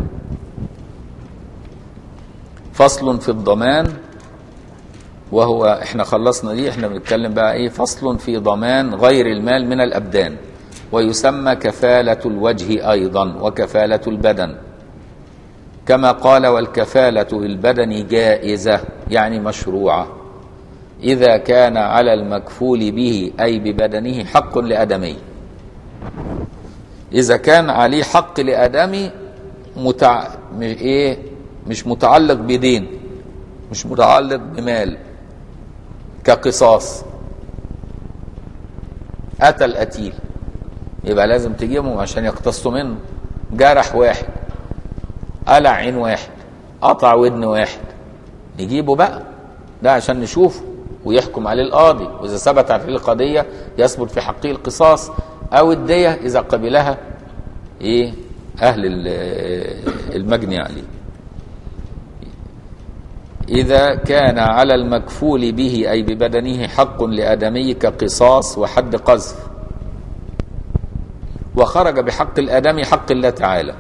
فصل في الضمان وهو احنا خلصنا دي احنا بنتكلم بقى ايه فصل في ضمان غير المال من الابدان ويسمى كفالة الوجه ايضا وكفالة البدن كما قال والكفالة للبدن جائزة يعني مشروعة إذا كان على المكفول به أي ببدنه حق لأدمي إذا كان عليه حق لأدمي متع... مش إيه مش متعلق بدين مش متعلق بمال كقصاص أتى القتيل يبقى لازم تجيبهم عشان يقتصوا منه جرح واحد قلع عين واحد قطع ودن واحد نجيبه بقى ده عشان نشوفه ويحكم عليه القاضي واذا ثبت عليه القضيه يثبت في حقه القصاص او الديه اذا قبلها ايه اهل المجني عليه إذا كان على المكفول به أي ببدنه حق لآدمي كقصاص وحد قذف وخرج بحق الآدمي حق الله تعالى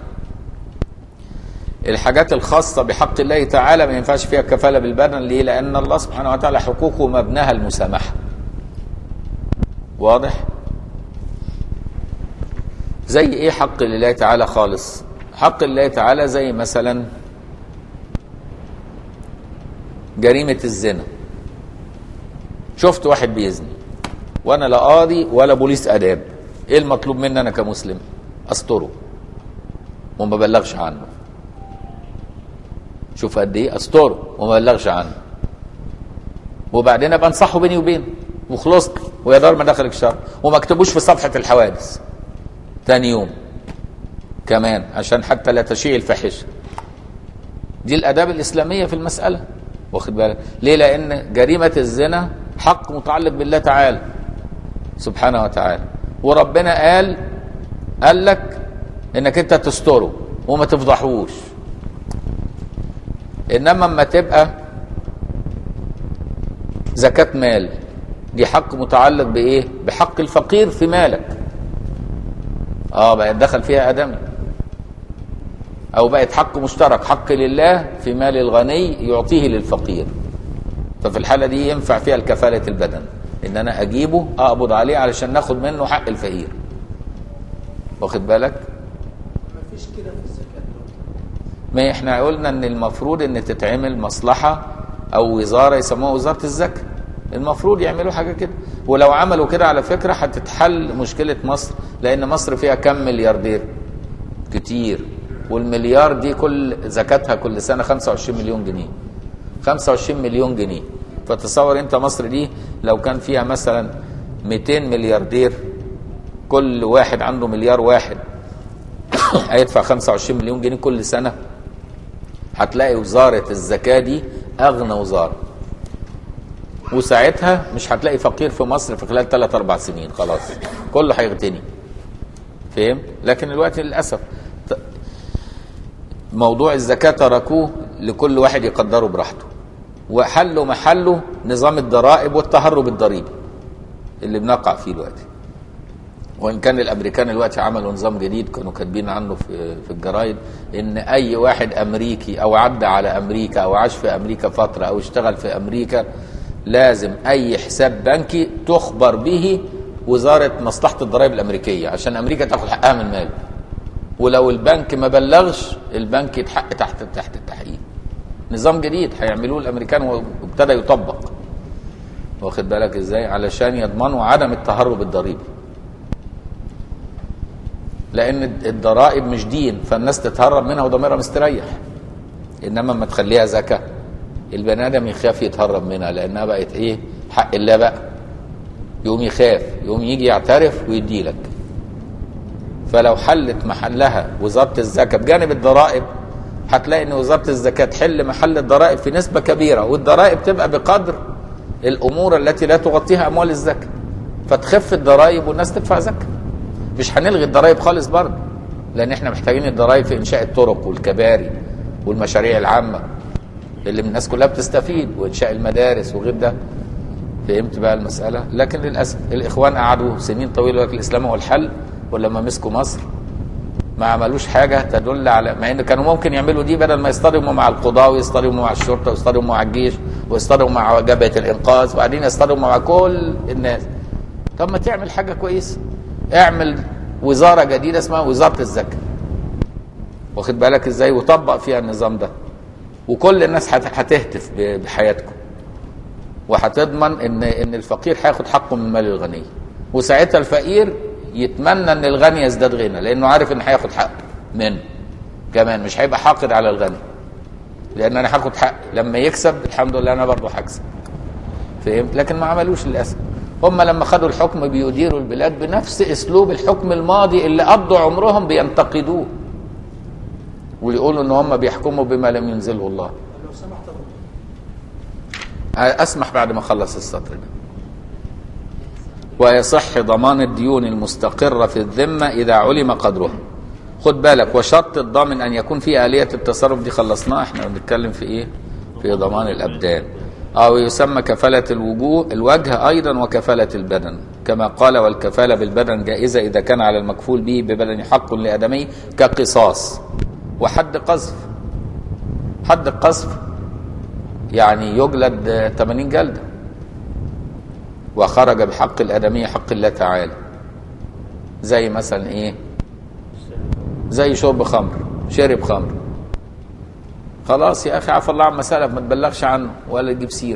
الحاجات الخاصة بحق الله تعالى ما ينفعش فيها كفالة بالبدن ليه لأن الله سبحانه وتعالى حقوقه مبناها المسامحة واضح زي ايه حق لله تعالى خالص حق الله تعالى زي مثلا جريمة الزنا شفت واحد بيزني وانا لا قاضي ولا بوليس اداب ايه المطلوب مني انا كمسلم استره وما بلغش عنه شوف قد ايه استره وما بلغش عنه وبعدين ابقى انصحه بيني وبينه وخلصت ويا دار ما دخلك شر وما اكتبوش في صفحه الحوادث تاني يوم كمان عشان حتى لا تشيع الفاحشه دي الاداب الاسلاميه في المساله واخد بالك ليه لان جريمه الزنا حق متعلق بالله تعالى سبحانه وتعالى وربنا قال قال لك انك انت تستره وما تفضحوش انما اما تبقى زكاة مال دي حق متعلق بايه بحق الفقير في مالك اه بقت دخل فيها ادمي او بقت حق مشترك حق لله في مال الغني يعطيه للفقير ففي الحالة دي ينفع فيها الكفالة البدن ان انا اجيبه اقبض عليه علشان ناخد منه حق الفقير واخد بالك مفيش كده في الزكاة ما احنا قلنا ان المفروض ان تتعمل مصلحة او وزارة يسموها وزارة الزكاة المفروض يعملوا حاجة كده ولو عملوا كده على فكرة هتتحل مشكلة مصر لان مصر فيها كم ملياردير كتير والمليار دي كل زكاتها كل سنة 25 مليون جنيه 25 مليون جنيه فتصور انت مصر دي لو كان فيها مثلا 200 ملياردير كل واحد عنده مليار واحد هيدفع 25 مليون جنيه كل سنة هتلاقي وزارة الزكاة دي أغنى وزارة وساعتها مش هتلاقي فقير في مصر في خلال 3 4 سنين خلاص كله هيغتني فهم لكن الوقت للأسف ت- موضوع الزكاة تركوه لكل واحد يقدره براحته وحلوا محله نظام الضرائب والتهرب الضريبي اللي بنقع فيه دلوقتي وان كان الامريكان دلوقتي عملوا نظام جديد كانوا كاتبين عنه في في الجرايد ان اي واحد امريكي او عدى على امريكا او عاش في امريكا فتره او اشتغل في امريكا لازم اي حساب بنكي تخبر به وزاره مصلحه الضرائب الامريكيه عشان امريكا تاخد حقها من ماله ولو البنك ما بلغش البنك يتحق تحت تحت التحقيق نظام جديد هيعملوه الامريكان وابتدى يطبق واخد بالك ازاي علشان يضمنوا عدم التهرب الضريبي لان الضرائب مش دين فالناس تتهرب منها وضميرها مستريح انما ما تخليها زكاه البني ادم يخاف يتهرب منها لانها بقت ايه حق الله بقى يقوم يخاف يقوم يجي يعترف ويدي لك فلو حلت محلها وزاره الزكاه بجانب الضرائب هتلاقي ان وزاره الزكاه تحل محل الضرائب في نسبه كبيره والضرائب تبقى بقدر الامور التي لا تغطيها اموال الزكاه فتخف الضرائب والناس تدفع زكاه مش هنلغي الضرائب خالص برضه لان احنا محتاجين الضرائب في انشاء الطرق والكباري والمشاريع العامه اللي الناس كلها بتستفيد وانشاء المدارس وغير ده فهمت بقى المساله لكن للاسف الاخوان قعدوا سنين طويله يقول لك الاسلام هو الحل ولما مسكوا مصر ما عملوش حاجه تدل على مع ان كانوا ممكن يعملوا دي بدل ما يصطدموا مع القضاه ويصطدموا مع الشرطه ويصطدموا مع الجيش ويصطدموا مع جبهه الانقاذ وبعدين يصطدموا مع كل الناس طب ما تعمل حاجه كويسه اعمل وزاره جديده اسمها وزاره الزكاه واخد بالك ازاي وطبق فيها النظام ده وكل الناس هت- هتهتف ب- بحياتكم وهتضمن ان ان الفقير هياخد حقه من مال الغني وساعتها الفقير يتمنى ان الغني يزداد غنى لانه عارف ان هياخد حقه منه كمان مش هيبقى حاقد على الغني لان انا هاخد حقي لما يكسب الحمد لله انا برضه هكسب فهمت لكن ما عملوش للاسف هم لما خدوا الحكم بيديروا البلاد بنفس اسلوب الحكم الماضي اللي قضوا عمرهم بينتقدوه ويقولوا ان هم بيحكموا بما لم ينزله الله لو سمحت اسمح بعد ما اخلص السطر ده ويصح ضمان الديون المستقرة في الذمة إذا علم قدرها خد بالك وشرط الضامن أن يكون في آلية التصرف دي خلصناها احنا بنتكلم في إيه في ضمان الأبدان أو يسمى كفالة الوجوه الوجه أيضا وكفالة البدن كما قال والكفالة بالبدن جائزة إذا كان على المكفول به ببدن حق لآدمي كقصاص وحد قذف حد القذف يعني يجلد آه، 80 جلده وخرج بحق الآدمية حق الله تعالى زي مثلا ايه زي شرب خمر شرب خمر خلاص يا اخي عفى الله عما سلف ما تبلغش عنه ولا تجيب سير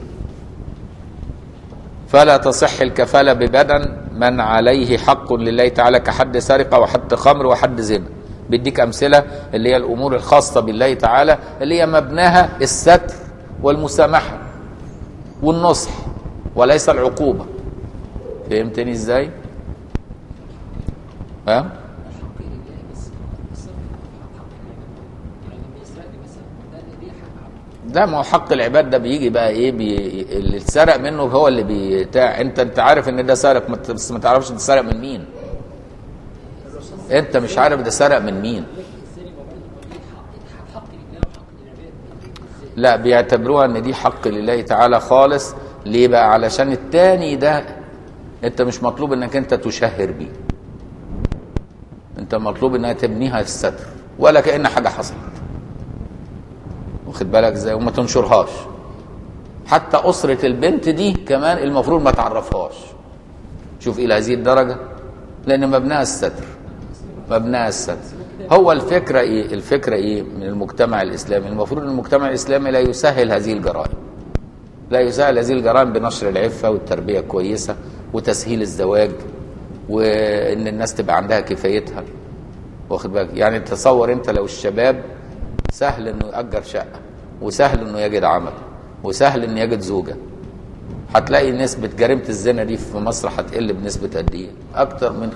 فلا تصح الكفالة ببدن من عليه حق لله تعالى كحد سرقة وحد خمر وحد زنا بيديك أمثلة اللي هي الأمور الخاصة بالله تعالى اللي هي مبناها الستر والمسامحة والنصح وليس العقوبة فهمتني ازاي؟ ها؟ ده ما هو حق العباد ده بيجي بقى ايه بي... اللي اتسرق منه هو اللي بتاع انت انت عارف ان ده سرق ما ت- بس ما تعرفش ده سرق من مين انت مش عارف ده سرق من مين لا بيعتبروها ان دي حق لله تعالى خالص ليه بقى علشان التاني ده انت مش مطلوب انك انت تشهر بيه انت مطلوب انها تبنيها الستر ولا كأن حاجة حصلت واخد بالك ازاي وما تنشرهاش حتى أسرة البنت دي كمان المفروض ما تعرفهاش شوف إلى هذه الدرجة لأن مبناها الستر مبناها الستر هو الفكرة إيه الفكرة إيه من المجتمع الإسلامي المفروض أن المجتمع الإسلامي لا يسهل هذه الجرائم لا يسهل هذه الجرائم بنشر العفة والتربية كويسة وتسهيل الزواج وإن الناس تبقى عندها كفايتها واخد بالك يعني تصور أنت لو الشباب سهل إنه يأجر شقة وسهل إنه يجد عمل وسهل إنه يجد زوجة هتلاقي نسبة جريمة الزنا دي في مصر هتقل بنسبة قد إيه؟ أكتر من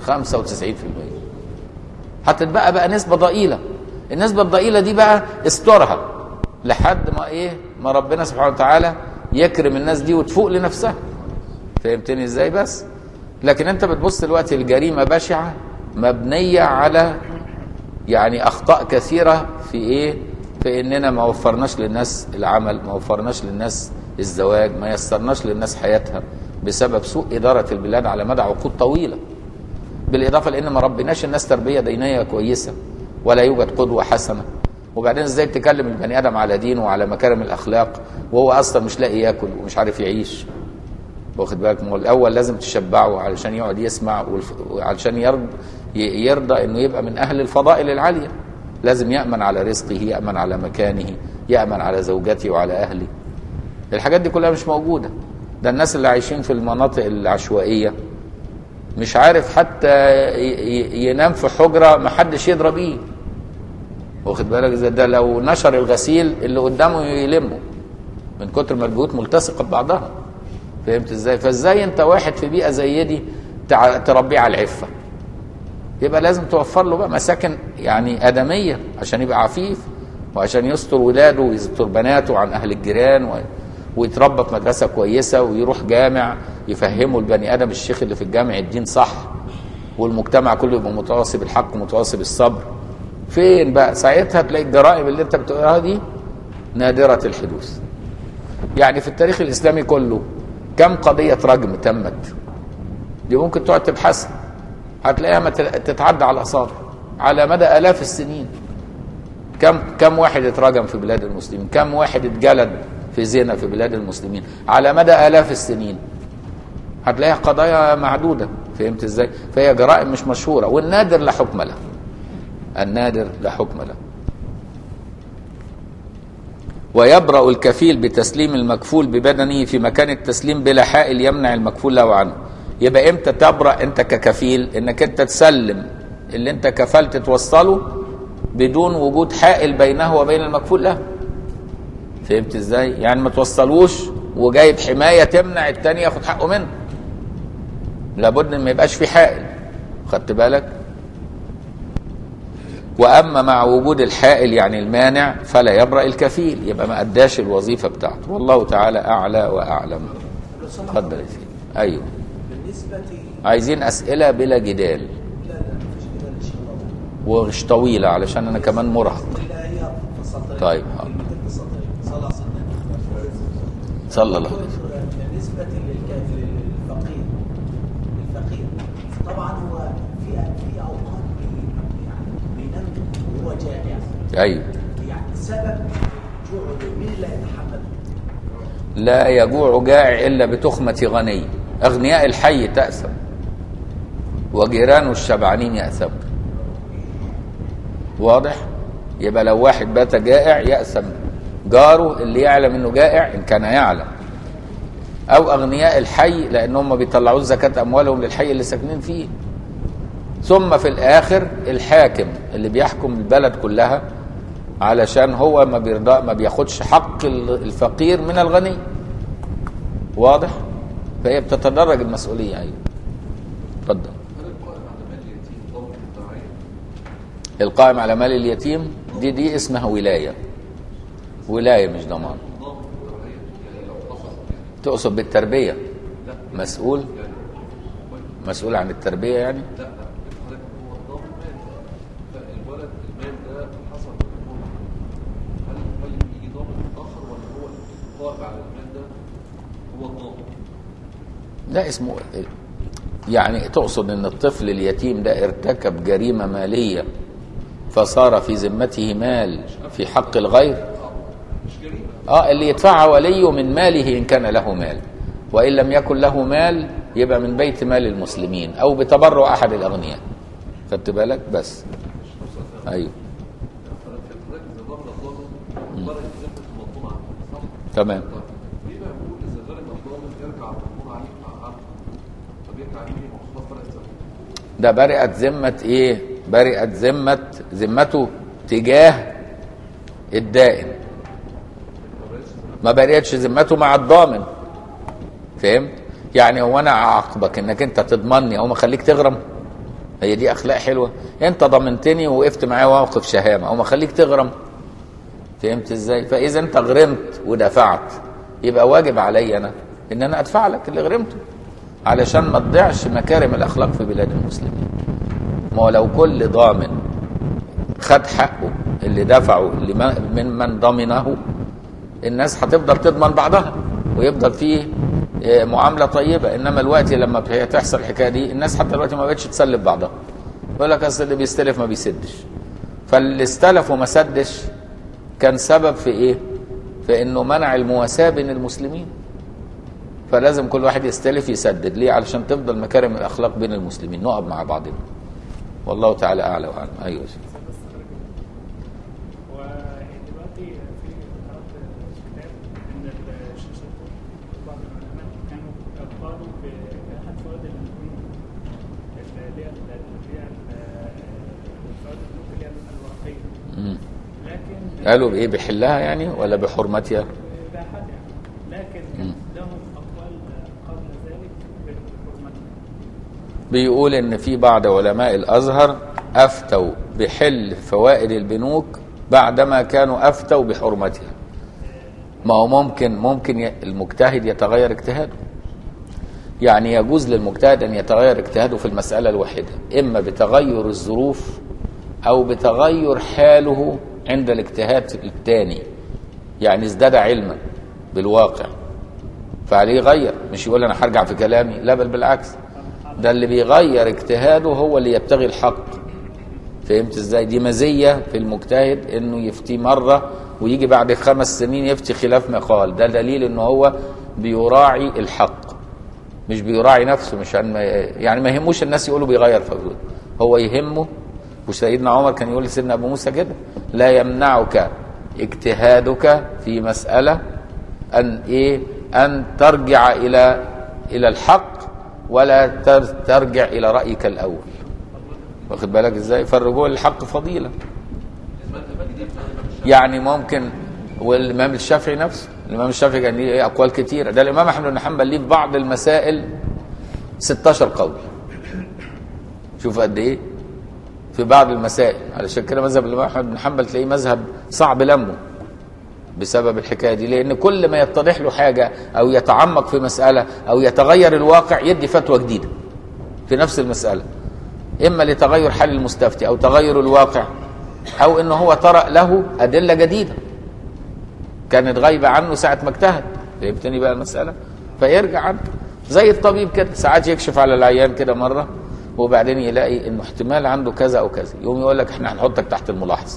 95% هتتبقى بقى نسبة ضئيلة النسبة الضئيلة دي بقى استرها لحد ما ايه ما ربنا سبحانه وتعالى يكرم الناس دي وتفوق لنفسها فهمتني ازاي بس لكن انت بتبص دلوقتي الجريمة بشعة مبنية على يعني اخطاء كثيرة في ايه في اننا ما وفرناش للناس العمل ما وفرناش للناس الزواج ما يسرناش للناس حياتها بسبب سوء إدارة البلاد على مدى عقود طويلة بالاضافه لان ما ربيناش الناس تربيه دينيه كويسه ولا يوجد قدوه حسنه وبعدين ازاي تكلم البني ادم على دينه وعلى مكارم الاخلاق وهو اصلا مش لاقي ياكل ومش عارف يعيش واخد بالك ما هو الاول لازم تشبعه علشان يقعد يسمع والف- وعلشان يرضى يرضى انه يبقى من اهل الفضائل العاليه لازم يامن على رزقه يامن على مكانه يامن على زوجته وعلى اهله الحاجات دي كلها مش موجوده ده الناس اللي عايشين في المناطق العشوائيه مش عارف حتى ي- ي- ينام في حجره ما حدش يضرب بيه واخد بالك ازاي ده لو نشر الغسيل اللي قدامه يلمه من كتر ما البيوت ملتصقه ببعضها فهمت ازاي فازاي انت واحد في بيئه زي دي تع- تربيه على العفه يبقى لازم توفر له بقى مساكن يعني ادميه عشان يبقى عفيف وعشان يستر ولاده ويستر بناته عن اهل الجيران و... ويتربى في مدرسه كويسه ويروح جامع يفهموا البني ادم الشيخ اللي في الجامع الدين صح والمجتمع كله يبقى متواصي بالحق ومتواصي بالصبر فين بقى ساعتها تلاقي الجرائم اللي انت بتقولها دي نادرة الحدوث يعني في التاريخ الإسلامي كله كم قضية رجم تمت دي ممكن تقعد تبحثها هتلاقيها ما تل- تتعدى على الأصابع على مدى آلاف السنين كم كم واحد اترجم في بلاد المسلمين كم واحد اتجلد في زنا في بلاد المسلمين على مدى آلاف السنين هتلاقيها قضايا معدودة فهمت ازاي فهي جرائم مش مشهورة والنادر لا حكم له النادر لا حكم له ويبرأ الكفيل بتسليم المكفول ببدنه في مكان التسليم بلا حائل يمنع المكفول له عنه يبقى امتى تبرأ انت ككفيل انك انت تسلم اللي انت كفلت توصله بدون وجود حائل بينه وبين المكفول له فهمت ازاي يعني ما توصلوش وجايب حماية تمنع التاني ياخد حقه منه لابد ان ما يبقاش في حائل خدت بالك واما مع وجود الحائل يعني المانع فلا يبرأ الكفيل يبقى ما اداش الوظيفه بتاعته والله تعالى اعلى واعلم لو سمحت اتفضل يا سيدي ايوه بالنسبة عايزين اسئله بلا جدال لا لا مفيش كده ان شاء الله ومش طويله علشان انا كمان مرهق لا هي في السطرين طيب، حاضر. كلمتين في السطرين صلى الله عليه وسلم صلى الله عليه وسلم بالنسبة للك- للفقير الفقير طبعا هو في في اوقات بي- يعني بينام وهو جائع ايوه يعني سبب جوعه مين اللي هيتحمله؟ لا يجوع جائع الا بتخمه غني اغنياء الحي تاثم وجيران الشبعانين ياثم واضح يبقى لو واحد بات جائع ياثم جاره اللي يعلم انه جائع ان كان يعلم او اغنياء الحي لانهم ما بيطلعوش زكاه اموالهم للحي اللي ساكنين فيه ثم في الاخر الحاكم اللي بيحكم البلد كلها علشان هو ما بيرضى ما بياخدش حق الفقير من الغني واضح فهي بتتدرج المسؤوليه ايوه اتفضل القائم على مال اليتيم دي دي اسمها ولايه ولايه مش ضمان تقصد بالتربيه مسؤول مسؤول عن التربيه يعني لا حضرتك هو الضامن مال فالولد المال ده حصل بالأمور هل هل يجي ضامن اخر ولا هو القائم على المال ده هو الضامن؟ ده اسمه يعني تقصد ان الطفل اليتيم ده ارتكب جريمه ماليه فصار في ذمته مال في حق الغير مش جريمه اه اللي يدفعها وليه من ماله ان كان له مال وان لم يكن له مال يبقى من بيت مال المسلمين او بتبرع احد الاغنياء خدت بالك بس ايوه حضرتك اذا ضمن الضامن ضمن ذمه المضمون عنه صح؟ تمام طيب ليه بقى بيقول اذا ظلم الضامن يرجع المضمون عليه عنه طب يرجع عليه مخصوصات فرق الزمن ده برئت ذمة ايه برئت ذمة ذمته تجاه الدائن ما برئتش ذمته مع الضامن فهمت يعني هو انا اعاقبك انك انت تضمني او ما اخليك تغرم هي دي اخلاق حلوه انت ضمنتني ووقفت معايا موقف شهامه او ما اخليك تغرم فهمت ازاي فاذا انت غرمت ودفعت يبقى واجب علي انا ان انا ادفع لك اللي غرمته علشان ما تضيعش مكارم الاخلاق في بلاد المسلمين ما هو لو كل ضامن خد حقه اللي دفعه لما- من من ضمنه الناس هتفضل تضمن بعضها ويفضل فيه آه، معامله طيبه انما الوقت لما بت- تحصل الحكايه دي الناس حتى دلوقتي ما بقتش تسلف بعضها يقول لك اصل اللي بيستلف ما بيسدش فاللي استلف وما سدش كان سبب في ايه؟ في انه منع المواساه بين المسلمين فلازم كل واحد يستلف يسدد ليه علشان تفضل مكارم الاخلاق بين المسلمين نقعد مع بعضنا والله تعالى اعلى واعلم ايوه يا سيدي. ودلوقتي في قرأت كتاب ان الشيشة بعض العلماء كانوا قالوا باحد فوائد البنوك اللي هي اللي هي فوائد البنوك اللي هي الورقيه مم. لكن قالوا بايه بحلها يعني ولا بحرمتها باحد يعني لكن كان لهم اقوال قبل ذلك بحرمتها بيقول ان في بعض علماء الازهر افتوا بحل فوائد البنوك بعدما كانوا افتوا بحرمتها ما هو ممكن ممكن ي- المجتهد يتغير اجتهاده يعني يجوز للمجتهد ان يتغير اجتهاده في المساله الواحده اما بتغير الظروف او بتغير حاله عند الاجتهاد الثاني يعني ازداد علما بالواقع فعليه يغير مش يقول انا هرجع في كلامي لا بل بالعكس ده اللي بيغير اجتهاده هو اللي يبتغي الحق فهمت ازاي دي مزيه في المجتهد انه يفتي مره ويجي بعد خمس سنين يفتي خلاف ما قال ده دليل ان هو بيراعي الحق مش بيراعي نفسه مش عن ما يعني ما يهموش الناس يقولوا بيغير فجوه هو يهمه وسيدنا عمر كان يقول لسيدنا ابو موسى كده لا يمنعك اجتهادك في مساله ان ايه ان ترجع الى الى الحق ولا تر- ترجع الى رايك الاول واخد بالك ازاي فالرجوع للحق فضيله يعني ممكن والامام الشافعي نفسه الامام الشافعي كان ليه اقوال كتيره ده الامام احمد بن حنبل ليه في بعض المسائل 16 قول شوف قد ايه في بعض المسائل علشان كده مذهب الامام احمد بن حنبل تلاقيه مذهب صعب لمه بسبب الحكايه دي لان كل ما يتضح له حاجه او يتعمق في مساله او يتغير الواقع يدي فتوى جديده في نفس المساله اما لتغير حال المستفتي او تغير الواقع او ان هو طرأ له ادله جديده كانت غايبه عنه ساعه ما اجتهد فهمتني بقى المساله فيرجع عنه زي الطبيب كده ساعات يكشف على العيان كده مره وبعدين يلاقي انه احتمال عنده كذا او كذا يقوم يقول لك احنا هنحطك تحت الملاحظه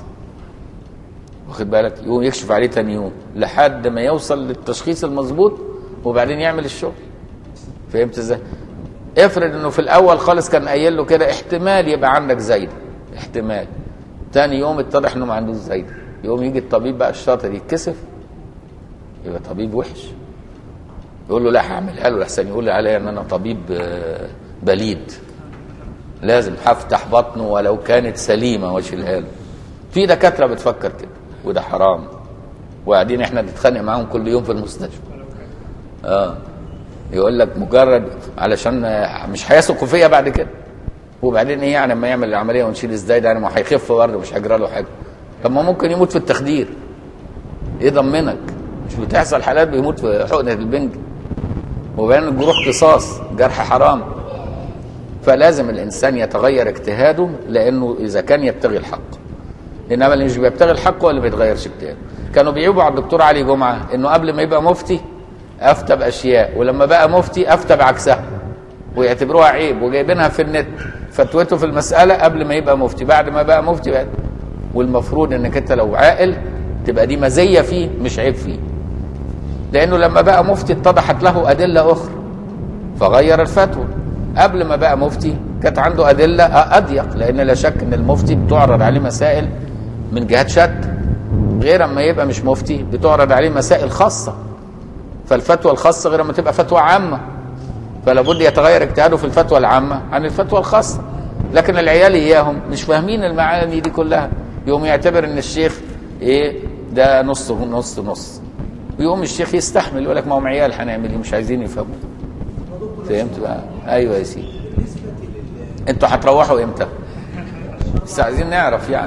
واخد بالك يقوم يكشف عليه تاني يوم لحد ما يوصل للتشخيص المظبوط وبعدين يعمل الشغل فهمت ازاي افرض انه في الاول خالص كان قايل له كده احتمال يبقى عندك زايده احتمال تاني يوم اتضح انه ما عندوش زايده يقوم يجي الطبيب بقى الشاطر يتكسف يبقى طبيب وحش يقول له لا هعملها له لحسن يقول لي عليا ان انا طبيب آه، بليد لازم هفتح بطنه ولو كانت سليمه واشيلها له في دكاتره بتفكر كده وده حرام وقاعدين احنا نتخانق معاهم كل يوم في المستشفى اه يقول لك مجرد علشان آه، مش هيثقوا فيا بعد كده وبعدين ايه يعني لما يعمل العمليه ونشيل ازاي ده يعني ما هيخف برضه مش هيجرى له حاجه طب ما ممكن يموت في التخدير ايه ضمنك مش بتحصل حالات بيموت في حقنه البنج وبين الجروح قصاص جرح حرام فلازم الانسان يتغير اجتهاده لانه اذا كان يبتغي الحق انما اللي مش بيبتغي الحق هو اللي بيتغيرش اجتهاده كانوا بيعيبوا على الدكتور علي جمعه انه قبل ما يبقى مفتي افتى باشياء ولما بقى مفتي افتى بعكسها ويعتبروها عيب وجايبينها في النت فتوته في المساله قبل ما يبقى مفتي بعد ما بقى مفتي بقى والمفروض انك انت لو عاقل تبقى دي مزيه فيه مش عيب فيه لانه لما بقى مفتي اتضحت له ادله اخرى فغير الفتوى قبل ما بقى مفتي كانت عنده ادله اضيق لان لا شك ان المفتي بتعرض عليه مسائل من جهات شتى غير اما يبقى مش مفتي بتعرض عليه مسائل خاصه فالفتوى الخاصه غير اما تبقى فتوى عامه فلا بد يتغير اجتهاده في الفتوى العامه عن الفتوى الخاصه لكن العيال اياهم مش فاهمين المعاني دي كلها يقوم يعتبر ان الشيخ ايه ده نص نص نص ويقوم الشيخ يستحمل يقول لك ما هم عيال هنعمل ايه مش عايزين يفهموا فهمت بقى ايوه يا سيدي انتوا هتروحوا امتى بس عايزين نعرف يعني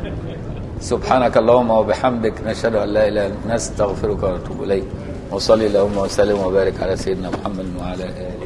سبحانك اللهم وبحمدك نشهد ان لا اله الا انت نستغفرك ونتوب اليك وصلي اللهم وسلم وبارك على سيدنا محمد وعلى اله